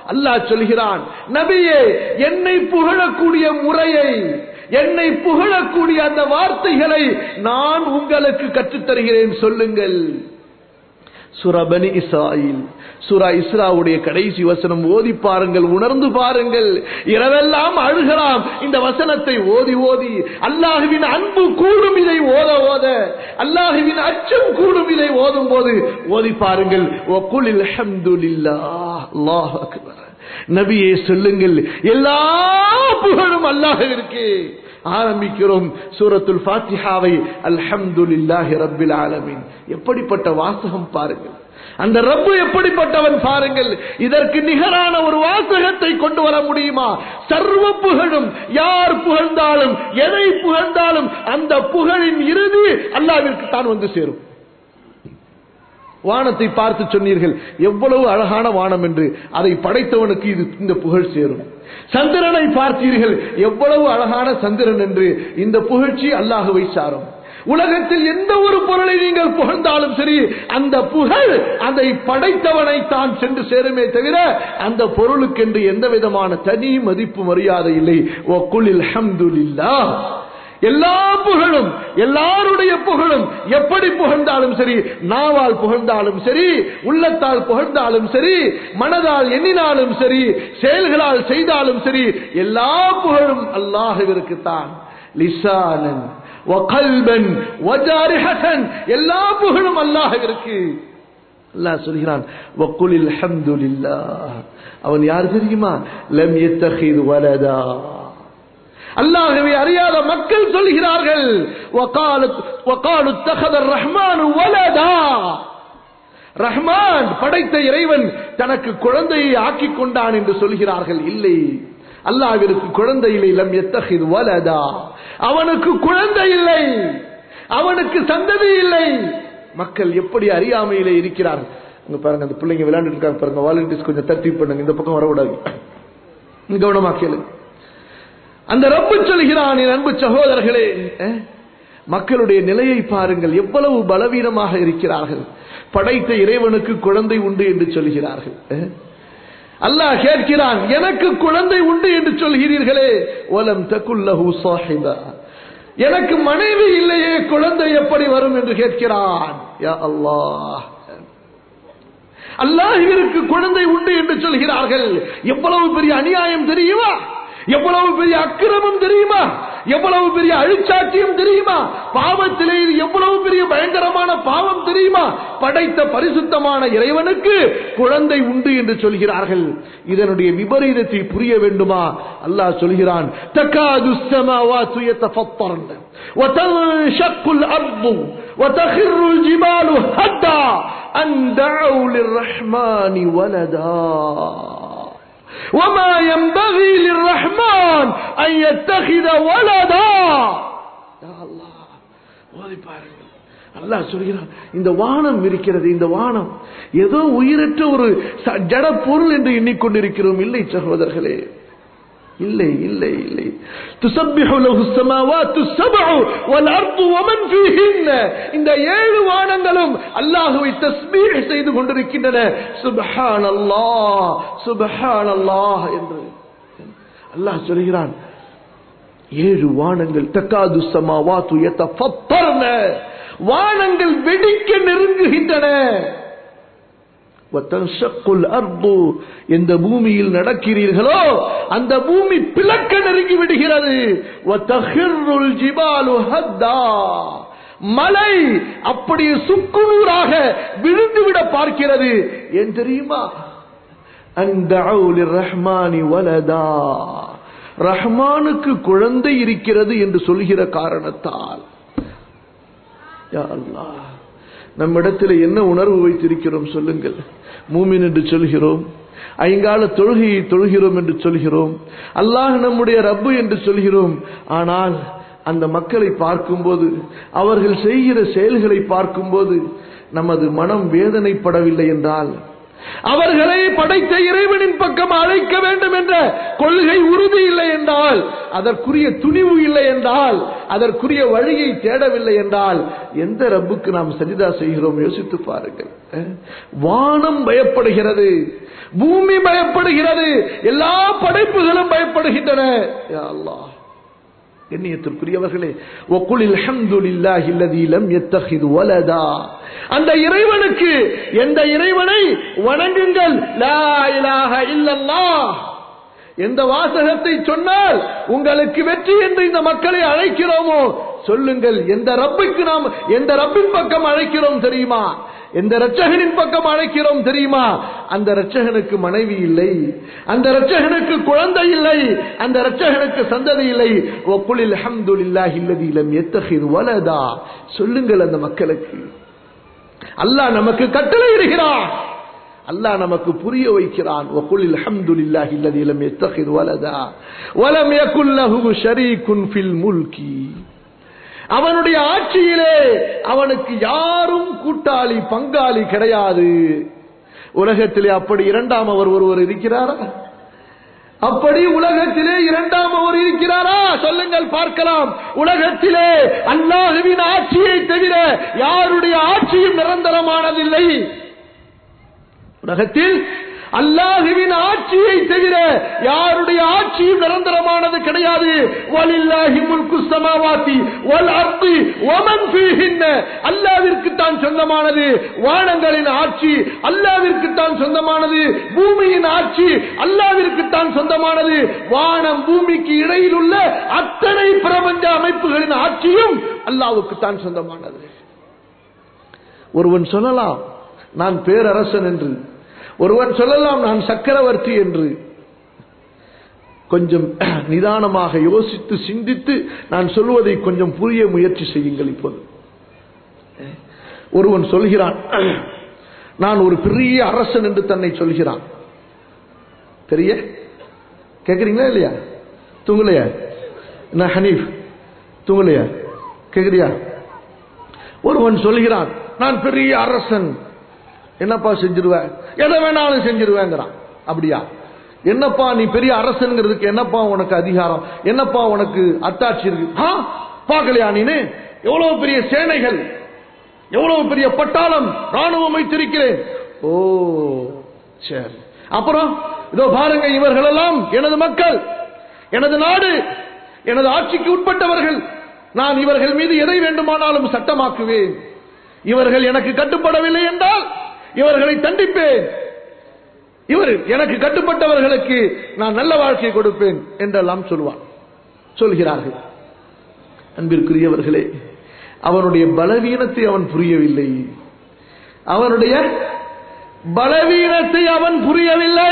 அல்லாஹ் சொல்கிறான் நபியே என்னை புகழக்கூடிய முறையை என்னை புகழக்கூடிய அந்த வார்த்தைகளை நான் உங்களுக்கு கற்றுத் தருகிறேன் சொல்லுங்கள் சுரா பனி இஸ்ராயில் சுரா இஸ்ராவுடைய கடைசி வசனம் ஓதி பாருங்கள் உணர்ந்து பாருங்கள் இரவெல்லாம் அழுகலாம் இந்த வசனத்தை ஓதி ஓதி அல்லாஹுவின் அன்பு கூடும் இதை ஓத ஓத அல்லாஹுவின் அச்சம் கூடும் இதை ஓதும் போது ஓதி பாருங்கள் ஒக்குலில் அல்ஹம்துலில்லாஹ் அல்லாஹ் அக்பர் நபியே சொல்லுங்கள் எல்லா புகழும் அல்லாஹ்விற்கு ஆரம்பிக்கிறோம் சூரத்துல் ஃபாத்திஹாவை அல்ஹம்துலில்லாஹி ரப்பில் ஆலமீன் எப்படிப்பட்ட வாசகம் பாருங்கள் அந்த ரப்பு எப்படிப்பட்டவன் பாருங்கள் இதற்கு நிகரான ஒரு வாசகத்தை கொண்டு வர முடியுமா சர்வ புகழும் யார் புகழ்ந்தாலும் எதை புகழ்ந்தாலும் அந்த புகழின் இறுதி அல்லாவிற்கு தான் வந்து சேரும் வானத்தை பார்த்து சொன்னீர்கள் எவ்வளவு அழகான வானம் என்று அதை படைத்தவனுக்கு இது இந்த புகழ் சேரும் சந்திரனை பார்த்தீர்கள் எவ்வளவு அழகான சந்திரன் என்று இந்த புகழ்ச்சி அல்லாஹுவை சாரும் உலகத்தில் எந்த ஒரு பொருளை நீங்கள் புகழ்ந்தாலும் சரி அந்த புகழ் அதை படைத்தவனை தான் சென்று சேருமே தவிர அந்த பொருளுக்கென்று எந்த விதமான தனி மதிப்பு மரியாதை இல்லை ஒக்குலில் ஹம்துலில்லா எல்லா புகழும் எல்லாருடைய புகழும் எப்படி புகழ்ந்தாலும் சரி நாவால் புகழ்ந்தாலும் சரி உள்ளத்தால் புகழ்ந்தாலும் சரி மனதால் எண்ணினாலும் சரி செயல்களால் செய்தாலும் சரி எல்லா புகழும் அல்லாஹுவிற்குத்தான் லிசானன் வகல்பன் வஜாரிஹன் எல்லா புகழும் அல்லாஹுவிற்கு அல்லாஹ் சொல்கிறான் வக்குலில் ஹம்துலில்லாஹ் அவன் யார் தெரியுமா லம் யத்தஹிது வலதா அல்லாஹுவை அறியாத மக்கள் சொல்கிறார்கள் ரஹ்மான் ரஹ்மான் படைத்த இறைவன் தனக்கு குழந்தையை ஆக்கிக் கொண்டான் என்று சொல்கிறார்கள் இல்லை அல்லாவிற்கு குழந்தை இல்லை லம் எத்தகிது வலதா அவனுக்கு குழந்தை இல்லை அவனுக்கு சந்ததி இல்லை மக்கள் எப்படி அறியாமையிலே இருக்கிறார்கள் இங்க பாருங்க அந்த பிள்ளைங்க விளையாண்டு இருக்காங்க பாருங்க வாலண்டியர்ஸ் கொஞ்சம் தர்த்தி பண்ணுங்க இந்த பக்கம் வரக்கூடாது கவனமா கேளுங்க அந்த ரப்பு சொல்கிறான் என் அன்பு சகோதரர்களே மக்களுடைய நிலையை பாருங்கள் எவ்வளவு பலவீனமாக இருக்கிறார்கள் படைத்த இறைவனுக்கு குழந்தை உண்டு என்று சொல்கிறார்கள் அல்லாஹ் கேட்கிறான் எனக்கு குழந்தை உண்டு என்று சொல்கிறீர்களே ஓலம் தகுல்லஹு சாஹிபா எனக்கு மனைவி இல்லையே குழந்தை எப்படி வரும் என்று கேட்கிறான் யா அல்லாஹ் அல்லாஹிற்கு குழந்தை உண்டு என்று சொல்கிறார்கள் எவ்வளவு பெரிய அநியாயம் தெரியுமா எவ்வளவு பெரிய அக்கிரமம் தெரியுமா எவ்வளவு பெரிய அழிச்சாட்சியம் தெரியுமா பாவத்திலே இது எவ்வளவு பெரிய பயங்கரமான பாவம் தெரியுமா படைத்த பரிசுத்தமான இறைவனுக்கு குழந்தை உண்டு என்று சொல்கிறார்கள் இதனுடைய விபரீதத்தை புரிய வேண்டுமா அல்லாஹ் சொல்கிறான் தக்காது السماوات يتفطرن وتنشق الأرض وتخر الجبال هدا أن دعوا للرحمن ولدا وما ينبغي للرحمن أن يتخذ ولدا يا الله ஓதி பாருங்கள் அல்லாஹ் சொல்கிறான் இந்த வானம் இருக்கிறது இந்த வானம் ஏதோ உயிரற்ற ஒரு ஜட பொருள் என்று எண்ணிக்கொண்டிருக்கிறோம் இல்லை சகோதரர்களே இல்லை இல்லை இல்லை துசப்பிஹு லஹு ஸமாவாத்து ஸப்உ வல் அர்து வமன் ஃபீஹின்ன இந்த ஏழு வானங்களும் அல்லாஹ்வை தஸ்பீஹ் செய்து கொண்டிருக்கின்றன சுப்ஹானல்லாஹ் சுப்ஹானல்லாஹ் என்று அல்லாஹ் சொல்கிறான் ஏழு வானங்கள் தக்காது ஸமாவாத்து யதஃபத்தர்ன வானங்கள் வெடிக்க நெருங்குகின்றன எந்த பூமியில் நடக்கிறீர்களோ அந்த பூமி பிளக்க நெருங்கி விடுகிறது மலை அப்படியே சுக்குநூறாக விழுந்துவிட பார்க்கிறது ஏன் தெரியுமா அந்த ரஹ்மானி வலதா ரஹ்மானுக்கு குழந்தை இருக்கிறது என்று சொல்கிற காரணத்தால் யா அல்லாஹ் நம்மிடத்தில் என்ன உணர்வு வைத்திருக்கிறோம் சொல்லுங்கள் மூமின் என்று சொல்கிறோம் ஐங்கால தொழுகையை தொழுகிறோம் என்று சொல்கிறோம் அல்லாஹ் நம்முடைய ரப்பு என்று சொல்கிறோம் ஆனால் அந்த மக்களை பார்க்கும்போது அவர்கள் செய்கிற செயல்களை பார்க்கும்போது நமது மனம் வேதனைப்படவில்லை என்றால் அவர்களை படைத்த இறைவனின் பக்கம் அழைக்க வேண்டும் என்ற கொள்கை உறுதி இல்லை என்றால் அதற்குரிய துணிவு இல்லை என்றால் அதற்குரிய வழியை தேடவில்லை என்றால் எந்த ரப்புக்கு நாம் சரிதா செய்கிறோம் யோசித்து பாருங்கள் அஹ், வானம் பயப்படுகிறது பூமி பயப்படுகிறது எல்லா படைப்புகளும் பயப்படுகின்றன யா அல்லாஹ் கண்ணியத்திற்குரியவர்களே ஒக்குளில் அல்ஹம்துலில்லாஹி அல்லதி லம் யத்தஹிது வலதா அந்த இறைவனுக்கு எந்த இறைவனை வணங்குங்கள் லா இலாஹ இல்லல்லாஹ் எந்த வாசகத்தை சொன்னால் உங்களுக்கு வெற்றி என்று இந்த மக்களை அழைக்கிறோமோ சொல்லுங்கள் எந்த ரப்புக்கு நாம் எந்த ரப்பின் பக்கம் அழைக்கிறோம் தெரியுமா எந்த ரட்சகனின் பக்கம் அழைக்கிறோம் தெரியுமா அந்த ரட்சகனுக்கு மனைவி இல்லை அந்த ரட்சகனுக்கு குழந்தை இல்லை அந்த ரட்சகனுக்கு சந்ததி இல்லை ஒக்குளில் அல்ஹம்துலில்லாஹி அல்லதி லம் யத்தஹிது வலதா சொல்லுங்கள் அந்த மக்களுக்கு அல்லாஹ் நமக்கு கட்டளை இடுகிறான் அல்லாஹ் நமக்கு புரிய வைக்கிறான் وقل الحمد لله الذي لم يتخذ ولدا ولم يكن له شريك في الملك அவனுடைய ஆட்சியிலே அவனுக்கு யாரும் கூட்டாளி பங்காளி கிடையாது உலகத்திலே அப்படி இரண்டாம் அவர் ஒருவர் இருக்கிறாரா அப்படி உலகத்திலே இரண்டாம் அவர் இருக்கிறாரா சொல்லுங்கள் பார்க்கலாம் உலகத்திலே அல்லாஹுவின் ஆட்சியை தவிர யாருடைய ஆட்சியும் நிரந்தரமானதில்லை உலகத்தில் அல்லாஹுவின் ஆட்சியை தவிர யாருடைய ஆட்சியும் நிரந்தரமானது கிடையாது வலில்லாஹி முல்கு சமாவாத்தி வல் அர்தி வமன் ஃபீஹின்ன அல்லாஹ்விற்கு தான் சொந்தமானது வானங்களின் ஆட்சி அல்லாஹ்விற்கு தான் சொந்தமானது பூமியின் ஆட்சி அல்லாஹ்விற்கு தான் சொந்தமானது வானம் பூமிக்கு இடையில் உள்ள அத்தனை பிரபஞ்ச அமைப்புகளின் ஆட்சியும் அல்லாஹ்வுக்கு தான் சொந்தமானது ஒருவன் சொல்லலாம் நான் பேரரசன் என்று ஒருவன் சொல்லலாம் நான் சக்கரவர்த்தி என்று கொஞ்சம் நிதானமாக யோசித்து சிந்தித்து நான் சொல்வதை கொஞ்சம் புரிய முயற்சி செய்யுங்கள் இப்போது ஒருவன் சொல்கிறான் நான் ஒரு பெரிய அரசன் என்று தன்னை சொல்கிறான் பெரிய கேக்குறீங்களா இல்லையா தூங்கலையா என்ன ஹனீஃப் தூங்கலையா கேக்குறியா ஒருவன் சொல்கிறான் நான் பெரிய அரசன் என்னப்பா செஞ்சிருவேன் எதை வேணாலும் செஞ்சிருவேங்கிறான் அப்படியா என்னப்பா நீ பெரிய அரசன்கிறதுக்கு என்னப்பா உனக்கு அதிகாரம் என்னப்பா உனக்கு அத்தாட்சி இருக்கு ஆ, பார்க்கலையா நீனு எவ்வளவு பெரிய சேனைகள் எவ்வளவு பெரிய பட்டாளம் ராணுவம் வைத்திருக்கிறேன் ஓ சரி அப்புறம் இதோ பாருங்க இவர்களெல்லாம் எனது மக்கள் எனது நாடு எனது ஆட்சிக்கு உட்பட்டவர்கள் நான் இவர்கள் மீது எதை வேண்டுமானாலும் சட்டமாக்குவேன் இவர்கள் எனக்கு கட்டுப்படவில்லை என்றால் இவர்களை தண்டிப்பேன் இவர் எனக்கு கட்டுப்பட்டவர்களுக்கு நான் நல்ல வாழ்க்கை கொடுப்பேன் என்றெல்லாம் சொல்வான் சொல்கிறார்கள் அன்பிற்குரியவர்களே அவனுடைய பலவீனத்தை அவன் புரியவில்லை அவனுடைய பலவீனத்தை அவன் புரியவில்லை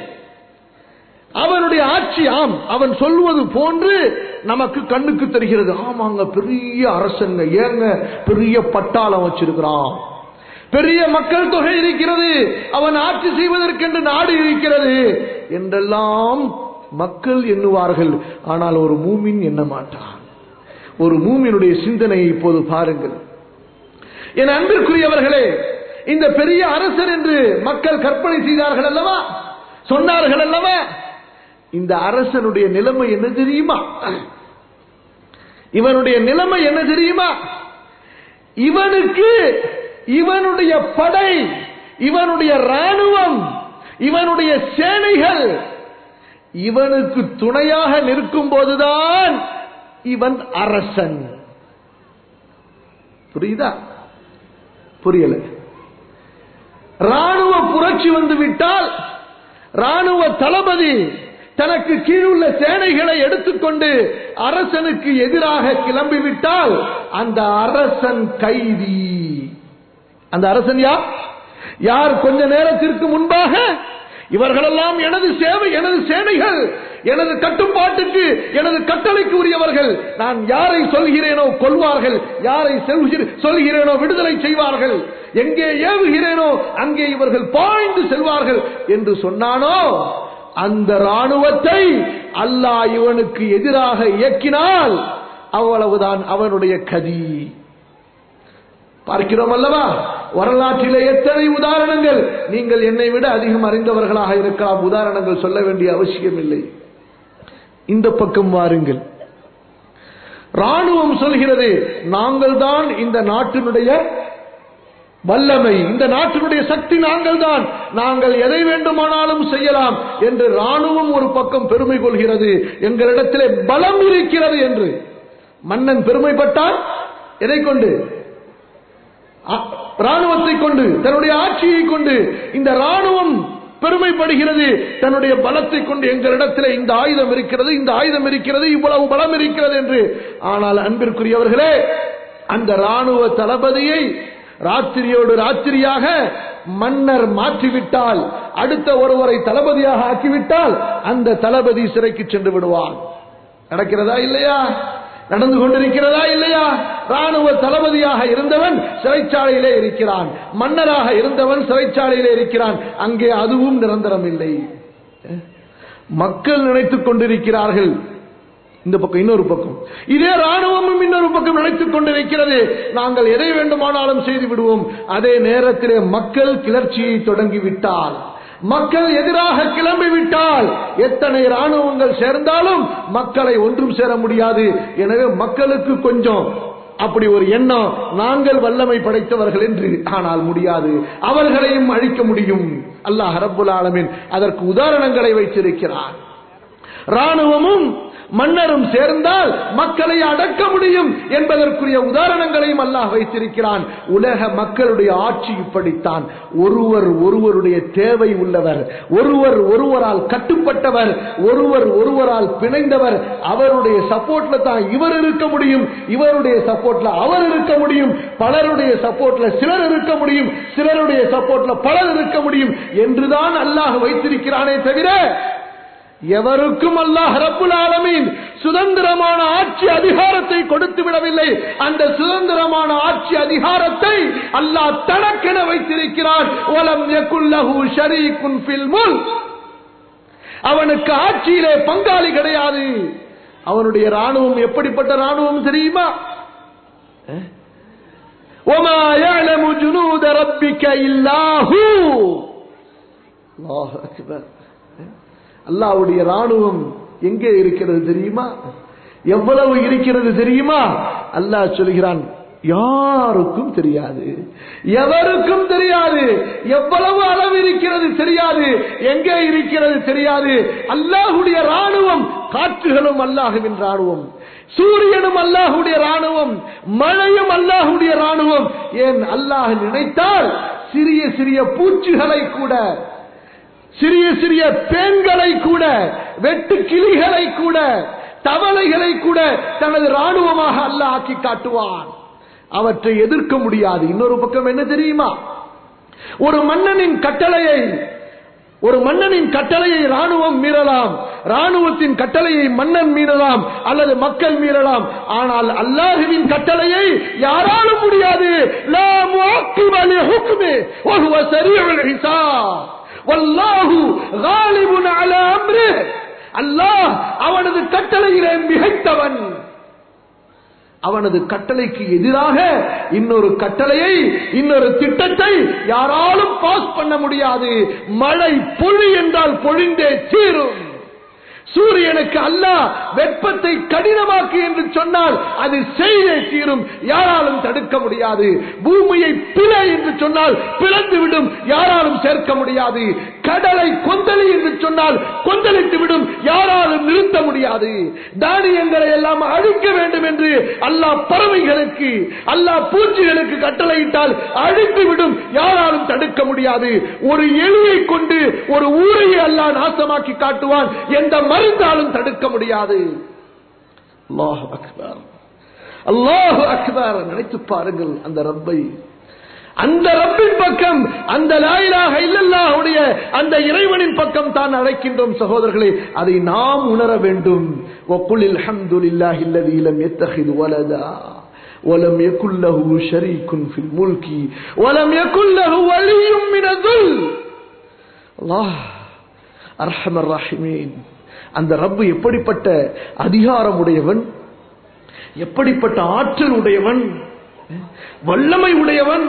அவனுடைய ஆட்சி ஆம் அவன் சொல்வது போன்று நமக்கு கண்ணுக்கு தெரிகிறது ஆமாங்க பெரிய அரசங்க ஏங்க பெரிய பட்டாளம் வச்சிருக்கிறான் பெரிய மக்கள் தொகை இருக்கிறது அவன் ஆட்சி செய்வதற்கென்று நாடு இருக்கிறது என்றெல்லாம் மக்கள் எண்ணுவார்கள் ஆனால் ஒரு மூமின் எண்ண மாட்டான் ஒரு மூமினுடைய சிந்தனையை இப்போது பாருங்கள் என் அன்பிற்குரியவர்களே இந்த பெரிய அரசர் என்று மக்கள் கற்பனை செய்தார்கள் அல்லவா சொன்னார்கள் அல்லவா இந்த அரசனுடைய நிலைமை என்ன தெரியுமா இவனுடைய நிலைமை என்ன தெரியுமா இவனுக்கு இவனுடைய படை இவனுடைய ராணுவம் இவனுடைய சேனைகள் இவனுக்கு துணையாக நிற்கும் போதுதான் இவன் அரசன் புரியுதா புரியல ராணுவ புரட்சி வந்து விட்டால் ராணுவ தளபதி தனக்கு கீழுள்ள சேனைகளை எடுத்துக்கொண்டு அரசனுக்கு எதிராக கிளம்பிவிட்டால் அந்த அரசன் கைதி அந்த அரசன் யார் யார் கொஞ்ச நேரத்திற்கு முன்பாக இவர்களெல்லாம் எனது சேவை எனது சேனைகள் எனது கட்டுப்பாட்டுக்கு எனது கட்டளைக்கு உரியவர்கள் நான் யாரை சொல்கிறேனோ கொள்வார்கள் யாரை செல்கிற- சொல்கிறேனோ விடுதலை செய்வார்கள் எங்கே ஏவுகிறேனோ அங்கே இவர்கள் பாய்ந்து செல்வார்கள் என்று சொன்னானோ அந்த ராணுவத்தை அல்லாஹ் இவனுக்கு எதிராக இயக்கினால் அவ்வளவுதான் அவனுடைய கதி பார்க்கிறோம் அல்லவா வரலாற்றிலே எத்தனை உதாரணங்கள் நீங்கள் என்னை விட அதிகம் அறிந்தவர்களாக இருக்கலாம் உதாரணங்கள் சொல்ல வேண்டிய அவசியம் இல்லை இந்த பக்கம் வாருங்கள் ராணுவம் சொல்கிறது நாங்கள் தான் இந்த நாட்டினுடைய வல்லமை இந்த நாட்டினுடைய சக்தி நாங்கள் தான் நாங்கள் எதை வேண்டுமானாலும் செய்யலாம் என்று ராணுவம் ஒரு பக்கம் பெருமை கொள்கிறது எங்களிடத்திலே பலம் இருக்கிறது என்று மன்னன் பெருமைப்பட்டால் எதை கொண்டு அ- ராணுவத்தை கொண்டு தன்னுடைய ஆட்சியை கொண்டு இந்த ராணுவம் பெருமைப்படுகிறது தன்னுடைய பலத்தை கொண்டு எங்களிடத்தில் இந்த ஆயுதம் இருக்கிறது இந்த ஆயுதம் இருக்கிறது இவ்வளவு பலம் இருக்கிறது என்று ஆனால் அன்பிற்குரியவர்களே அந்த ராணுவ தளபதியை ராத்திரியோடு ராத்திரியாக மன்னர் மாற்றிவிட்டால் அடுத்த ஒருவரை தளபதியாக ஆக்கிவிட்டால் அந்த தளபதி சிறைக்கு சென்று விடுவான் நடக்கிறதா இல்லையா நடந்து கொண்டிருக்கிறதா இல்லையா ராணுவ தளபதியாக இருந்தவன் சிறைச்சாலையிலே இருக்கிறான் மன்னராக இருந்தவன் சிறைச்சாலையிலே இருக்கிறான் அங்கே அதுவும் நிரந்தரம் இல்லை மக்கள் நினைத்துக் கொண்டிருக்கிறார்கள் இந்த பக்கம் இன்னொரு பக்கம் இதே ராணுவமும் இன்னொரு பக்கம் நினைத்துக் கொண்டிருக்கிறது நாங்கள் எதை வேண்டுமானாலும் செய்து விடுவோம் அதே நேரத்திலே மக்கள் கிளர்ச்சியை தொடங்கிவிட்டால் மக்கள் எதிராக கிளம்பிவிட்டால் எத்தனை ராணுவங்கள் சேர்ந்தாலும் மக்களை ஒன்றும் சேர முடியாது எனவே மக்களுக்கு கொஞ்சம் அப்படி ஒரு எண்ணம் நாங்கள் வல்லமை படைத்தவர்கள் என்று ஆனால் முடியாது அவர்களையும் அழிக்க முடியும் அல்லாஹ் ரப்புல் ஆலமீன் அதற்கு உதாரணங்களை வைத்திருக்கிறார் ராணுவமும் மன்னரும் சேர்ந்தால் மக்களை அடக்க முடியும் என்பதற்குரிய உதாரணங்களையும் அல்லாஹ் வைத்திருக்கிறான் உலக மக்களுடைய ஆட்சி இப்படித்தான் ஒருவர் ஒருவருடைய தேவை உள்ளவர் ஒருவர் ஒருவரால் கட்டுப்பட்டவர் ஒருவர் ஒருவரால் பிணைந்தவர் அவருடைய சப்போர்ட்ல தான் இவர் இருக்க முடியும் இவருடைய சப்போர்ட்ல அவர் இருக்க முடியும் பலருடைய சப்போர்ட்ல சிலர் இருக்க முடியும் சிலருடைய சப்போர்ட்ல பலர் இருக்க முடியும் என்றுதான் அல்லாஹ் வைத்திருக்கிறானே தவிர எவருக்கும் அல்லாஹ் ரப்புல் ஆலமீன் சுதந்திரமான ஆட்சி அதிகாரத்தை கொடுத்து விடவில்லை அந்த சுதந்திரமான ஆட்சி அதிகாரத்தை அல்லாஹ் தனக்கென வைத்திருக்கிறான் ஒலம் யகுல்லஹு ஷரீக்குன் ஃபில் முல்க் அவனுக்கு ஆட்சியிலே பங்காளி கிடையாது அவனுடைய ராணுவம் எப்படிப்பட்ட ராணுவம் தெரியுமா وما يعلم جنود ربك إلا هو الله أكبر அல்லாவுடைய ராணுவம் எங்கே இருக்கிறது தெரியுமா எவ்வளவு இருக்கிறது தெரியுமா அல்லாஹ் சொல்கிறான் யாருக்கும் தெரியாது எவருக்கும் தெரியாது எவ்வளவு அளவு இருக்கிறது தெரியாது எங்கே இருக்கிறது தெரியாது அல்லாஹுடைய ராணுவம் காற்றுகளும் அல்லாஹுவின் ராணுவம் சூரியனும் அல்லாஹுடைய ராணுவம் மழையும் அல்லாஹுடைய ராணுவம் ஏன் அல்லாஹ் நினைத்தால் சிறிய சிறிய பூச்சிகளை கூட சிறிய சிறிய பேன்களை கூட வெட்டு கிளிகளை கூட தவளைகளை கூட தனது ராணுவமாக அல்லாஹ் ஆக்கி காட்டுவான் அவற்றை எதிர்க்க முடியாது இன்னொரு பக்கம் என்ன தெரியுமா ஒரு மன்னனின் கட்டளையை ஒரு மன்னனின் கட்டளையை ராணுவம் மீறலாம் ராணுவத்தின் கட்டளையை மன்னன் மீறலாம் அல்லது மக்கள் மீறலாம் ஆனால் அல்லாஹுவின் கட்டளையை யாராலும் முடியாது லா முஅக்கிப லிஹுக்மி வஹுவ ஸரீஉல் ஹிசாப் வல்லாஹு காலிபுன் அலா அம்ரிஹ் அல்லாஹ் அவனது கட்டளையிலே மிகைத்தவன் அவனது கட்டளைக்கு எதிராக இன்னொரு கட்டளையை இன்னொரு திட்டத்தை யாராலும் பாஸ் பண்ண முடியாது மழை பொழி என்றால் பொழிந்தே தீரும் சூரியனுக்கு அல்லாஹ் வெப்பத்தை கடினமாக்கு என்று சொன்னால் அது செய்தே தீரும் யாராலும் தடுக்க முடியாது பூமியை பிள என்று சொன்னால் பிளந்து விடும் யாராலும் சேர்க்க முடியாது கடலை கொந்தளி என்று சொன்னால் கொந்தளித்து விடும் யாராலும் நிறுத்த முடியாது தானியங்களை எல்லாம் அழிக்க வேண்டும் என்று அல்லாஹ் பறவைகளுக்கு அல்லாஹ் பூச்சிகளுக்கு கட்டளையிட்டால் அழித்து விடும் யாராலும் தடுக்க முடியாது ஒரு எலியை கொண்டு ஒரு ஊரையை அல்லாஹ் நாசமாக்கி காட்டுவான் எந்த மருந்தாலும் தடுக்க முடியாது அல்லாஹ் அக்பர் அல்லாஹ் அக்பர் நினைத்து பாருங்கள் அந்த ரப்பை அந்த ரப்பின் பக்கம் அந்த லாயிலாக இல்லல்லாஹுடைய அந்த இறைவனின் பக்கம் தான் அழைக்கின்றோம் சகோதரர்களே அதை நாம் உணர வேண்டும் وقل الحمد لله الذي لم يتخذ ولدا ولم يكن له شريك في الملك ولم يكن له ولي من الذل الله ارحم الراحمين அந்த ரப்பு எப்படிப்பட்ட அதிகாரம் உடையவன் எப்படிப்பட்ட ஆற்றல் உடையவன் வல்லமை உடையவன்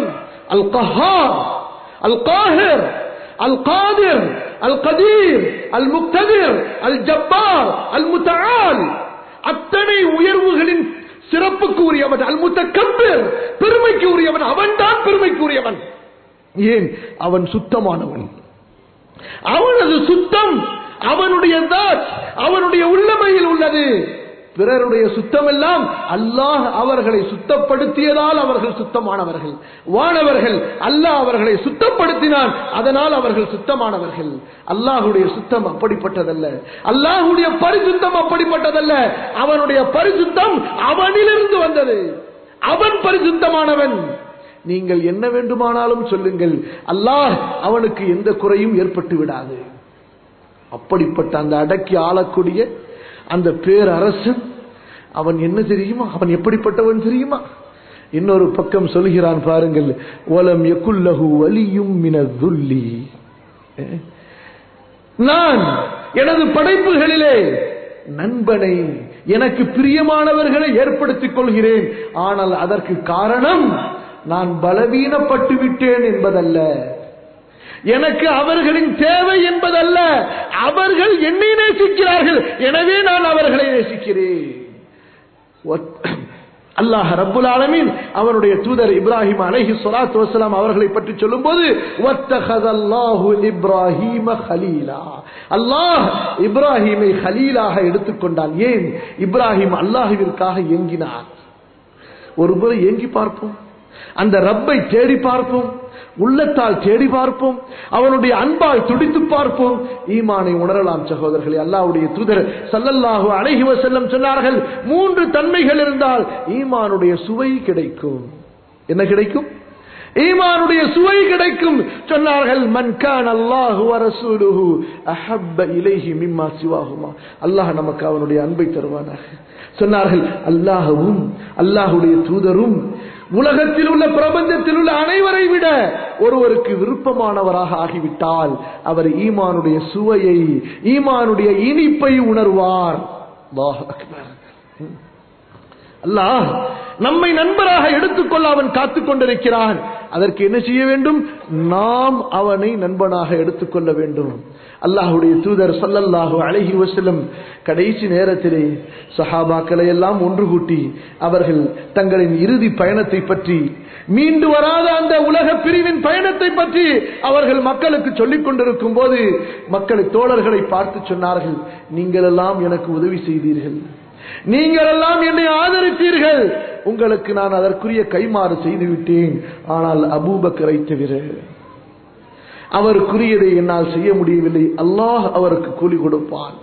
அல் கஹார் அல் காஹிர் அல் காதிர் அல் கதீர் அல் முக்ததிர் அல் ஜப்பார் அல் முத்தஆல் அத்தனை உயர்வுகளின் சிறப்புக்கு உரியவன் அல் முத்தக்கப்பிர் பெருமைக்கு உரியவன் அவன்தான் பெருமைக்கு உரியவன் ஏன் அவன் சுத்தமானவன் அவனது சுத்தம் அவனுடைய தாட் அவனுடைய உள்ளமையில் உள்ளது பிறருடைய சுத்தமெல்லாம் அல்லாஹ் அவர்களை சுத்தப்படுத்தியதால் அவர்கள் சுத்தமானவர்கள் வானவர்கள் அல்லாஹ் அவர்களை சுத்தப்படுத்தினான் அதனால் அவர்கள் சுத்தமானவர்கள் அல்லாஹுடைய சுத்தம் அப்படிப்பட்டதல்ல அல்லாஹுடைய பரிசுத்தம் அப்படிப்பட்டதல்ல அவனுடைய பரிசுத்தம் அவனிலிருந்து வந்தது அவன் பரிசுத்தமானவன் நீங்கள் என்ன வேண்டுமானாலும் சொல்லுங்கள் அல்லாஹ் அவனுக்கு எந்த குறையும் ஏற்பட்டு விடாது அப்படிப்பட்ட அந்த அடக்கி ஆளக்கூடிய அந்த பேரரசன் அவன் என்ன தெரியுமா அவன் எப்படிப்பட்டவன் தெரியுமா இன்னொரு பக்கம் சொல்கிறான் பாருங்கள் ஓலம் எக்குல்லஹு வலியும் மினதுல்லி நான் எனது படைப்புகளிலே நண்பனை எனக்கு பிரியமானவர்களை ஏற்படுத்திக் கொள்கிறேன் ஆனால் அதற்கு காரணம் நான் பலவீனப்பட்டு விட்டேன் என்பதல்ல எனக்கு அவர்களின் தேவை என்பதல்ல அவர்கள் என்னை நேசிக்கிறார்கள் எனவே நான் அவர்களை நேசிக்கிறேன் அல்லாஹ் ரப்புல் ஆலமீன் அவருடைய தூதர் இப்ராஹிம் அலைஹி ஸலாத்து வஸலாம் அவர்களை பற்றி சொல்லும்போது வத்தஹதல்லாஹு இப்ராஹீம கலீலா அல்லாஹ் இப்ராஹீமை கலீலாக எடுத்துக்கொண்டான் ஏன் இப்ராஹிம் அல்லாஹ்விற்காக ஏங்கினார் ஒரு முறை ஏங்கி பார்ப்போம் அந்த ரப்பை தேடி பார்ப்போம் உள்ளத்தால் தேடி பார்ப்போம் அவனுடைய அன்பால் துடித்து பார்ப்போம் ஈமானை உணரலாம் சகோதரர்களே அல்லாவுடைய தூதர் சல்லல்லாஹு அலைஹி வஸல்லம் சொன்னார்கள் மூன்று தன்மைகள் இருந்தால் ஈமானுடைய சுவை கிடைக்கும் என்ன கிடைக்கும் ஈமானுடைய சுவை கிடைக்கும் சொன்னார்கள் மன் கான் அல்லாஹு வ ரசூலுஹு அஹப்ப இலைஹி மிம்மா சிவாஹுமா அல்லாஹ் நமக்கு அவனுடைய அன்பை தருவானாக சொன்னார்கள் அல்லாஹ்வும் அல்லாஹ்வுடைய தூதரும் உலகத்தில் உள்ள பிரபஞ்சத்தில் உள்ள அனைவரை விட ஒருவருக்கு விருப்பமானவராக ஆகிவிட்டால் அவர் ஈமானுடைய சுவையை ஈமானுடைய இனிப்பை உணர்வார் அல்லாஹ் அக்பர் அல்லாஹ் நம்மை நண்பராக எடுத்துக்கொள்ள அவன் காத்துக் கொண்டிருக்கிறான் அதற்கு என்ன செய்ய வேண்டும் நாம் அவனை நண்பனாக எடுத்துக்கொள்ள வேண்டும் அல்லாஹுடைய தூதர் சல்லல்லாஹு அழகி வசலம் கடைசி நேரத்திலே சஹாபாக்களை எல்லாம் ஒன்று கூட்டி அவர்கள் தங்களின் இறுதி பயணத்தை பற்றி மீண்டு வராத அந்த உலக பிரிவின் பயணத்தை பற்றி அவர்கள் மக்களுக்கு சொல்லிக் கொண்டிருக்கும் போது மக்களை தோழர்களை பார்த்து சொன்னார்கள் நீங்கள் எல்லாம் எனக்கு உதவி செய்தீர்கள் நீங்கள் எல்லாம் என்னை ஆதரித்தீர்கள் உங்களுக்கு நான் அதற்குரிய கைமாறு செய்துவிட்டேன் ஆனால் அபூபக்கரை தவிர அவருக்குரியதை என்னால் செய்ய முடியவில்லை அல்லாஹ் அவருக்கு கூலி கொடுப்பான்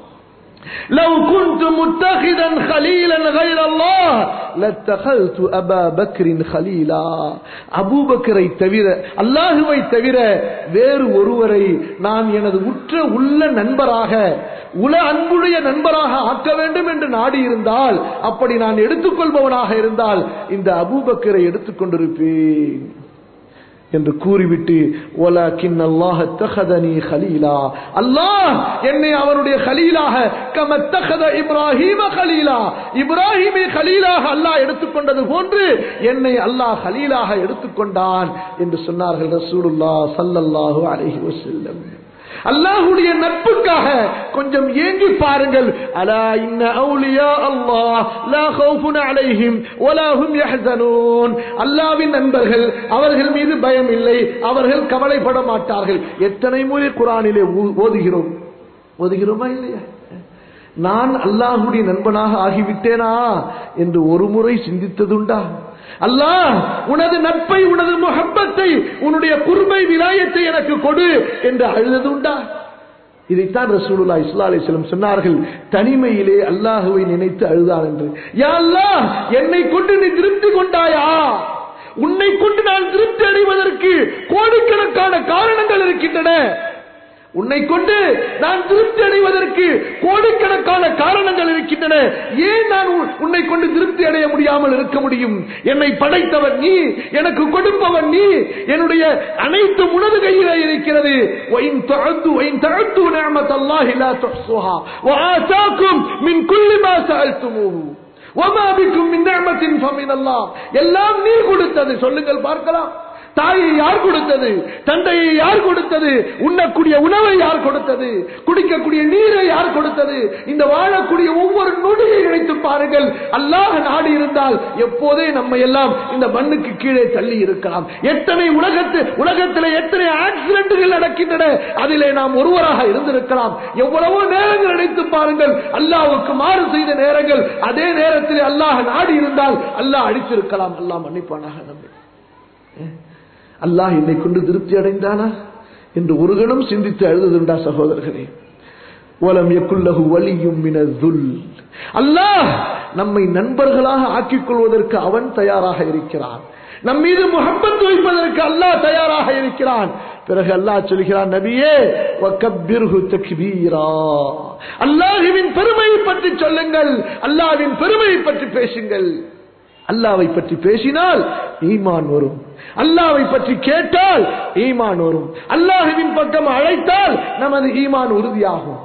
لو كنت متخذا خليلا غير الله لاتخذت ابا بكر خليلا அபூ பக்கரை தவிர அல்லாஹுவை தவிர வேறு ஒருவரை நான் எனது உற்ற உள்ள நண்பராக உல அன்புடைய நண்பராக ஆக்க வேண்டும் என்று நாடி இருந்தால் அப்படி நான் எடுத்துக்கொள்பவனாக இருந்தால் இந்த அபூபக்கரை எடுத்துக்கொண்டிருப்பேன் என்று கூறிவிட்டு ஒலக்கின் அல்லாஹ் தகதனி ஹலீலா அல்லாஹ் என்னை அவனுடைய ஹலீலாக கம தகத இப்ராஹிம ஹலீலா இப்ராஹிமை ஹலீலாக அல்லாஹ் எடுத்துக்கொண்டது போன்று என்னை அல்லாஹ் ஹலீலாக எடுத்துக்கொண்டான் என்று சொன்னார்கள் ரசூலுல்லா சல்லல்லாஹு அலைஹி வஸல்லம் அல்லாஹுடைய நட்புக்காக கொஞ்சம் ஏங்கி பாருங்கள் அலா இன்ன அவுலியா அல்லாஹ் லா ஹவுஃபுன் அலைஹிம் வலா ஹும் யஹ்சனூன் அல்லாஹ்வின் நண்பர்கள் அவர்கள் மீது பயம் இல்லை அவர்கள் கவலைப்பட மாட்டார்கள் எத்தனை முறை குரானிலே ஊ- ஓதுகிறோம் ஓதுகிறோமா இல்லையா நான் அல்லாஹுடைய நண்பனாக ஆகிவிட்டேனா என்று ஒரு முறை சிந்தித்ததுண்டா அல்லாஹ் உனது நட்பை உனது முகப்பத்தை உன்னுடைய குர்பை விலாயத்தை எனக்கு கொடு என்று அழுததுண்டா இதைத்தான் ரசூலுல்லா இஸ்லா அலிஸ்லம் சொன்னார்கள் தனிமையிலே அல்லாஹுவை நினைத்து அழுதான் என்று யா அல்லாஹ் என்னை கொண்டு நீ திருப்தி கொண்டாயா உன்னை கொண்டு நான் திருப்தி அடைவதற்கு கோடிக்கணக்கான காரணங்கள் இருக்கின்றன உன்னை கொண்டு நான் திருப்தி அடைவதற்கு கோடிக்கணக்கான காரணங்கள் இருக்கின்றன ஏன் நான் உன்- உன்னை கொண்டு திருப்தி அடைய முடியாமல் இருக்க முடியும் என்னை படைத்தவன் நீ எனக்கு கொடுப்பவன் நீ என்னுடைய அனைத்து உனது கையிலே இருக்கிறது وَإِن تَعُدُّوا وَإِن تَعُدُّوا نِعْمَةَ اللَّهِ لَا تُحْصُوهَا وَآتَاكُم مِّن كُلِّ مَا سَأَلْتُمُوهُ وَمَا بِكُم مِّن نِّعْمَةٍ فَمِنَ اللَّهِ எல்லாம் நீ கொடுத்தது சொல்லுங்கள் பார்க்கலாம் தாயை யார் கொடுத்தது தந்தையை யார் கொடுத்தது உண்ணக்கூடிய உணவை யார் கொடுத்தது குடிக்கக்கூடிய நீரை யார் கொடுத்தது இந்த வாழக்கூடிய ஒவ்வொரு நொடியை நினைத்து பாருங்கள் அல்லாஹ் நாடு இருந்தால் எப்போதே நம்ம எல்லாம் இந்த மண்ணுக்கு கீழே தள்ளி இருக்கலாம் எத்தனை உலகத்து உலகத்தில் எத்தனை ஆக்சிடென்ட்கள் நடக்கின்றன அதிலே நாம் ஒருவராக இருந்திருக்கலாம் எவ்வளவோ நேரங்கள் நினைத்து பாருங்கள் அல்லாஹ்வுக்கு மாறு செய்த நேரங்கள் அதே நேரத்தில் அல்லாஹ் நாடி இருந்தால் அல்லாஹ் அடித்திருக்கலாம் அல்லாஹ் மன்னிப்பானாக நம்மை அல்லாஹ் என்னை கொண்டு திருப்தி அடைந்தானா என்று ஒரு கணம் சிந்தித்து அழுதுண்டா சகோதரர்களே வலம் எக்குள்ளகு வலியும் மினதுல் அல்லாஹ் நம்மை நண்பர்களாக ஆக்கிக் கொள்வதற்கு அவன் தயாராக இருக்கிறான் நம் மீது முகப்பத் வைப்பதற்கு அல்லாஹ் தயாராக இருக்கிறான் பிறகு அல்லாஹ் சொல்கிறான் நபியே வக்கப்பிர்ஹு தக்பீரா அல்லாஹ்வின் பெருமையை பற்றி சொல்லுங்கள் அல்லாஹ்வின் பெருமையை பற்றி பேசுங்கள் அல்லாவை பற்றி பேசினால் ஈமான் வரும் அல்லாவை பற்றி கேட்டால் ஈமான் வரும் அல்லாஹுவின் பக்கம் அழைத்தால் நமது ஈமான் உறுதியாகும்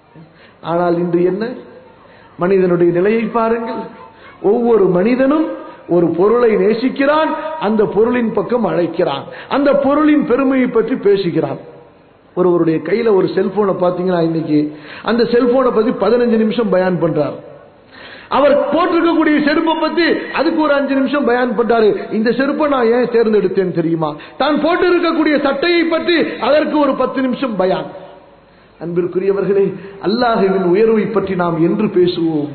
ஆனால் இன்று என்ன மனிதனுடைய நிலையை பாருங்கள் ஒவ்வொரு மனிதனும் ஒரு பொருளை நேசிக்கிறான் அந்த பொருளின் பக்கம் அழைக்கிறான் அந்த பொருளின் பெருமையை பற்றி பேசுகிறான் ஒருவருடைய கையில ஒரு செல்போனை பாத்தீங்கன்னா இன்னைக்கு அந்த செல்போனை பத்தி பதினஞ்சு நிமிஷம் பயான் பண்றார் அவர் போட்டிருக்கக்கூடிய செருப்பை பத்தி அதுக்கு ஒரு அஞ்சு நிமிஷம் பயான் பண்றாரு இந்த செருப்பை நான் ஏன் தேர்ந்தெடுத்தேன் தெரியுமா தான் போட்டு இருக்கக்கூடிய சட்டையை பற்றி அதற்கு ஒரு பத்து நிமிஷம் பயான் அன்பிற்குரியவர்களே அல்லாஹுவின் உயர்வை பற்றி நாம் என்று பேசுவோம்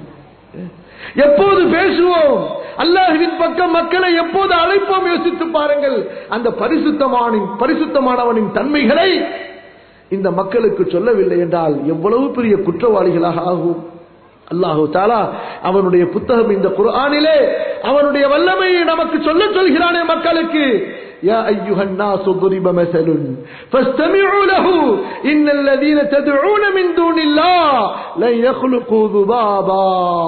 எப்போது பேசுவோம் அல்லாஹுவின் பக்கம் மக்களை எப்போது அழைப்போம் யோசித்து பாருங்கள் அந்த பரிசுத்தமானின் பரிசுத்தமானவனின் தன்மைகளை இந்த மக்களுக்கு சொல்லவில்லை என்றால் எவ்வளவு பெரிய குற்றவாளிகளாக ஆகும் அல்லாஹு தாலா அவனுடைய புத்தகம் இந்த குர்ஆனிலே அவனுடைய வல்லமையை நமக்கு சொல்ல சொல்கிறானே மக்களுக்கு يا أيها الناس ضرب مثل فاستمعوا له إن الذين تدعون من دون الله لن يخلقوا ذبابا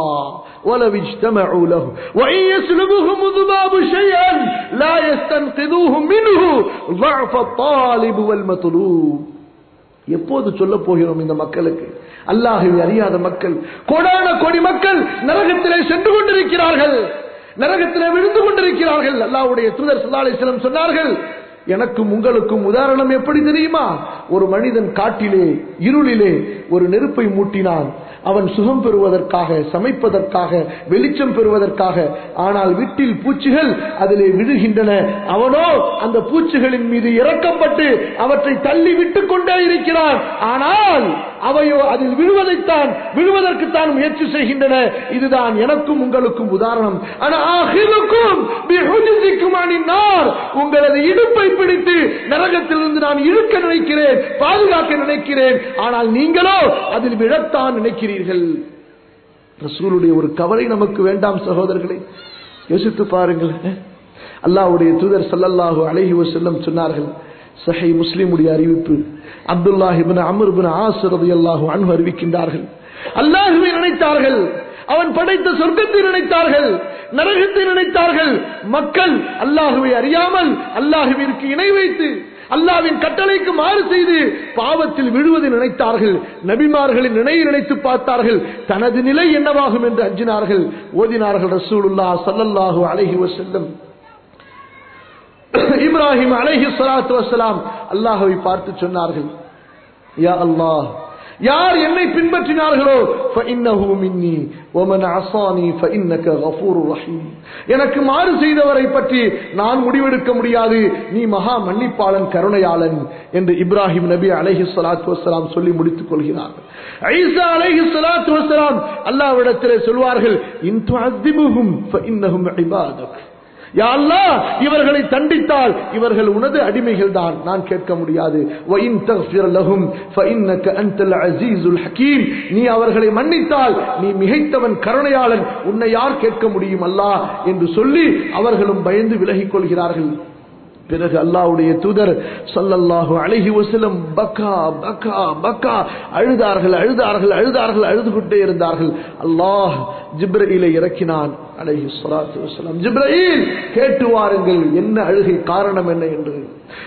ولو اجتمعوا له وإن يسلبهم الذباب شيئا لا يستنقذوه منه ضعف الطالب والمطلوب எப்போது சொல்ல போகிறோம் இந்த மக்களுக்கு அல்லாஹுவை அறியாத மக்கள் கோடான கோடி மக்கள் நரகத்திலே சென்று கொண்டிருக்கிறார்கள் நரகத்திலே விழுந்து கொண்டிருக்கிறார்கள் அல்லாஹ்வுடைய தூதர் ஸல்லல்லாஹு அலைஹி வஸல்லம் சொன்னார்கள் எனக்கும் உங்களுக்கும் உதாரணம் எப்படி தெரியுமா ஒரு மனிதன் காட்டிலே இருளிலே ஒரு நெருப்பை மூட்டினான் அவன் சுகம் பெறுவதற்காக சமைப்பதற்காக வெளிச்சம் பெறுவதற்காக ஆனால் வீட்டில் பூச்சிகள் அதிலே விழுகின்றன அவனோ அந்த பூச்சிகளின் மீது இறக்கப்பட்டு அவற்றை தள்ளி விட்டுக் கொண்டே இருக்கிறான் ஆனால் அவையோ அதில் விழுவதைத்தான் விழுவதற்குத்தான் முயற்சி செய்கின்றன இதுதான் எனக்கும் உங்களுக்கும் உதாரணம் ஆனா ஆகிருக்கும் பிஹுஜிக்கும் அணினார் உங்களது இடுப்பை பிடித்து நரகத்திலிருந்து நான் இழுக்க நினைக்கிறேன் பாதுகாக்க நினைக்கிறேன் ஆனால் நீங்களோ அதில் விழத்தான் நினைக்கிறீர்கள் ரசூலுடைய ஒரு கவலை நமக்கு வேண்டாம் சகோதரர்களே யோசித்து பாருங்கள் அல்லாஹ்வுடைய தூதர் ஸல்லல்லாஹு அலைஹி வஸல்லம் சொன்னார்கள் சஹி முஸ்லிமுடைய அறிவிப்பு அப்துல்லாஹ் இப்னு அம்ர் இப்னு ஆஸ் ரலியல்லாஹு அன்ஹு அறிவிக்கின்றார்கள் அல்லாஹ்வை நினைத்தார்கள் அவன் படைத்த சொர்க்கத்தை நினைத்தார்கள் நரகத்தை நினைத்தார்கள் மக்கள் அல்லாஹுவை அறியாமல் அல்லாஹுவிற்கு இணை வைத்து அல்லாவின் கட்டளைக்கு மாறு செய்து பாவத்தில் விழுவதை நினைத்தார்கள் நபிமார்களின் நினைவு நினைத்து பார்த்தார்கள் தனது நிலை என்னவாகும் என்று அஞ்சினார்கள் ஓதினார்கள் ரசூலுல்லா சல்லல்லாஹு அலைஹி வஸல்லம் இப்ராஹிம் அலைஹி ஸலாத்து வஸலாம் அல்லாஹ்வை பார்த்து சொன்னார்கள் யா அல்லாஹ் யார் என்னை பின்பற்றினார்களோ فإنه مني ومن عصاني فإنك غفور رحيم எனக்கு மாறு செய்தவரை பற்றி நான் முடிவெடுக்க முடியாது நீ மகா மன்னிப்பாளன் கருணையாளன் என்று இப்ராஹிம் நபி அலைஹி ஸலாத்து வஸலாம் சொல்லி முடித்துக் கொள்கிறார் ஈசா அலைஹி ஸலாத்து வஸலாம் அல்லாஹ்விடத்திலே சொல்வார்கள் இன் துஅذிபுஹும் فإنهم عبادك யா அல்லாஹ் இவர்களை தண்டித்தால் இவர்கள் உனது அடிமைகள் தான் நான் கேட்க முடியாது وَإِن تَغْفِرْ لَهُمْ فَإِنَّكَ أَنْتَ الْعَزِيزُ الْحَكِيمُ நீ அவர்களை மன்னித்தால் நீ மிகைத்தவன் கருணையாளன் உன்னை யார் கேட்க முடியும் அல்லாஹ் என்று சொல்லி அவர்களும் பயந்து விலகிக் கொள்கிறார்கள் பிறகு அல்லாஹ்வுடைய தூதர் ஸல்லல்லாஹு அலைஹி வஸல்லம் பக்கா பக்கா பக்கா அழுதார்கள் அழுதார்கள் அழுதார்கள் அழுது கொண்டே இருந்தார்கள் அல்லாஹ் ஜிப்ரீலை இறக்கினான் அலைஹி ஸலாத்து வஸலாம் ஜிப்ரீல் கேட்டு வாருங்கள் என்ன அழுகை காரணம் என்ன என்று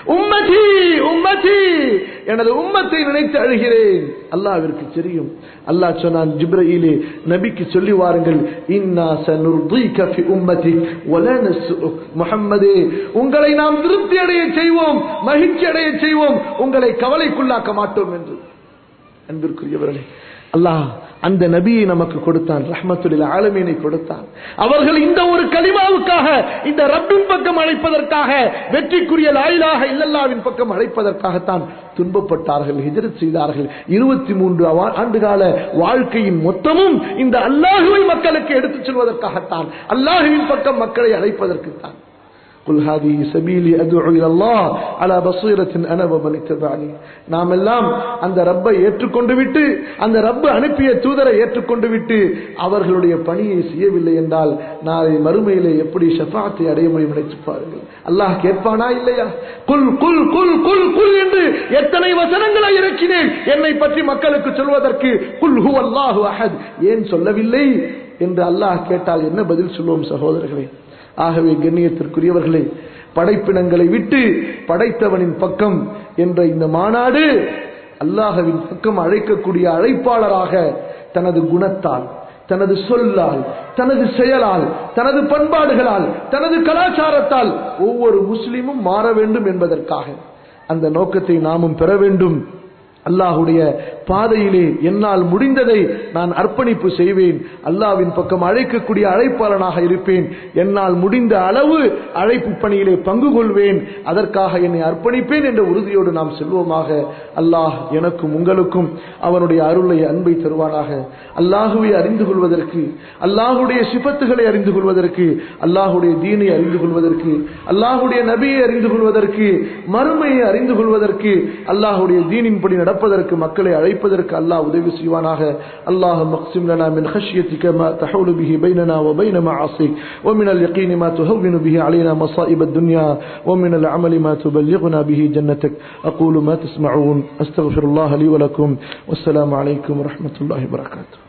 உம்மதி உம்மதி எனது உம்மத்தை நினைத்து அழுகிறேன் அல்லாவிற்கு தெரியும் அல்லாஹ் சொன்னான் ஜிப்ரீலே நபிக்கு சொல்லி வாருங்கள் இன்னா சனுர்தீக ஃபி உம்மதி வலா நஸ்உக் முஹம்மதே உங்களை நாம் திருப்தி அடைய செய்வோம் மகிழ்ச்சி அடைய செய்வோம் உங்களை கவலைக்குள்ளாக்க மாட்டோம் என்று அன்பிற்குரியவர்களே அல்லாஹ் அந்த நபியை நமக்கு கொடுத்தான் ரஹ்மத்துலில் ஆலமீனை கொடுத்தான் அவர்கள் இந்த ஒரு கலிமாவுக்காக இந்த ரப்பின் பக்கம் அழைப்பதற்காக வெற்றிக்குரிய லாயிலாக இல்லல்லாவின் பக்கம் அழைப்பதற்காகத்தான் துன்பப்பட்டார்கள் ஹிஜரத் செய்தார்கள் இருபத்தி மூன்று ஆண்டுகால வாழ்க்கையின் மொத்தமும் இந்த அல்லாஹுவை மக்களுக்கு எடுத்துச் செல்வதற்காகத்தான் அல்லாஹுவின் பக்கம் மக்களை அழைப்பதற்குத்தான் قل هذه سبيلي أدعو إلى الله على بصيرة أنا ومن اتبعني நாம் எல்லாம் அந்த ரப்பை ஏற்றுக்கொண்டு விட்டு அந்த ரப்பு அனுப்பிய தூதரை ஏற்றுக்கொண்டு விட்டு அவர்களுடைய பணியை செய்யவில்லை என்றால் நாளை மறுமையிலே எப்படி ஷஃபாத்தை அடைய முடியும் நினைத்து பாருங்கள் அல்லாஹ் கேட்பானா இல்லையா குல் குல் குல் குல் குல் என்று எத்தனை வசனங்களை இறக்கினேன் என்னை பற்றி மக்களுக்கு சொல்வதற்கு குல் ஹு அல்லாஹு அஹத் ஏன் சொல்லவில்லை என்று அல்லாஹ் கேட்டால் என்ன பதில் சொல்லுவோம் சகோதரர்களே ஆகவே கண்ணியத்திற்குரியவர்களே படைப்பினங்களை விட்டு படைத்தவனின் பக்கம் என்ற இந்த மாநாடு அல்லாஹவின் பக்கம் அழைக்கக்கூடிய அழைப்பாளராக தனது குணத்தால் தனது சொல்லால் தனது செயலால் தனது பண்பாடுகளால் தனது கலாச்சாரத்தால் ஒவ்வொரு முஸ்லிமும் மாற வேண்டும் என்பதற்காக அந்த நோக்கத்தை நாமும் பெற வேண்டும் அல்லாஹுடைய பாதையிலே என்னால் முடிந்ததை நான் அர்ப்பணிப்பு செய்வேன் அல்லாவின் பக்கம் அழைக்கக்கூடிய அழைப்பாளனாக இருப்பேன் என்னால் முடிந்த அளவு அழைப்பு பணியிலே பங்கு கொள்வேன் அதற்காக என்னை அர்ப்பணிப்பேன் என்ற உறுதியோடு நாம் செல்வோமாக அல்லாஹ் எனக்கும் உங்களுக்கும் அவனுடைய அருளை அன்பை தருவானாக அல்லாஹுவை அறிந்து கொள்வதற்கு அல்லாஹுடைய சிபத்துகளை அறிந்து கொள்வதற்கு அல்லாஹுடைய தீனை அறிந்து கொள்வதற்கு அல்லாஹுடைய நபியை அறிந்து கொள்வதற்கு மறுமையை அறிந்து கொள்வதற்கு அல்லாஹுடைய தீனின்படி நடப்பதற்கு மக்களை அழைப்பதற்கு அல்லாஹ் உதவி செய்வானாக அல்லாஹ் مقسم لنا من خشيتك ما تحول به بيننا وبين معاصيك ومن اليقين ما تهون به علينا مصائب الدنيا ومن العمل ما تبلغنا به جنتك أقول ما تسمعون أستغفر الله لي ولكم والسلام عليكم ورحمة الله وبركاته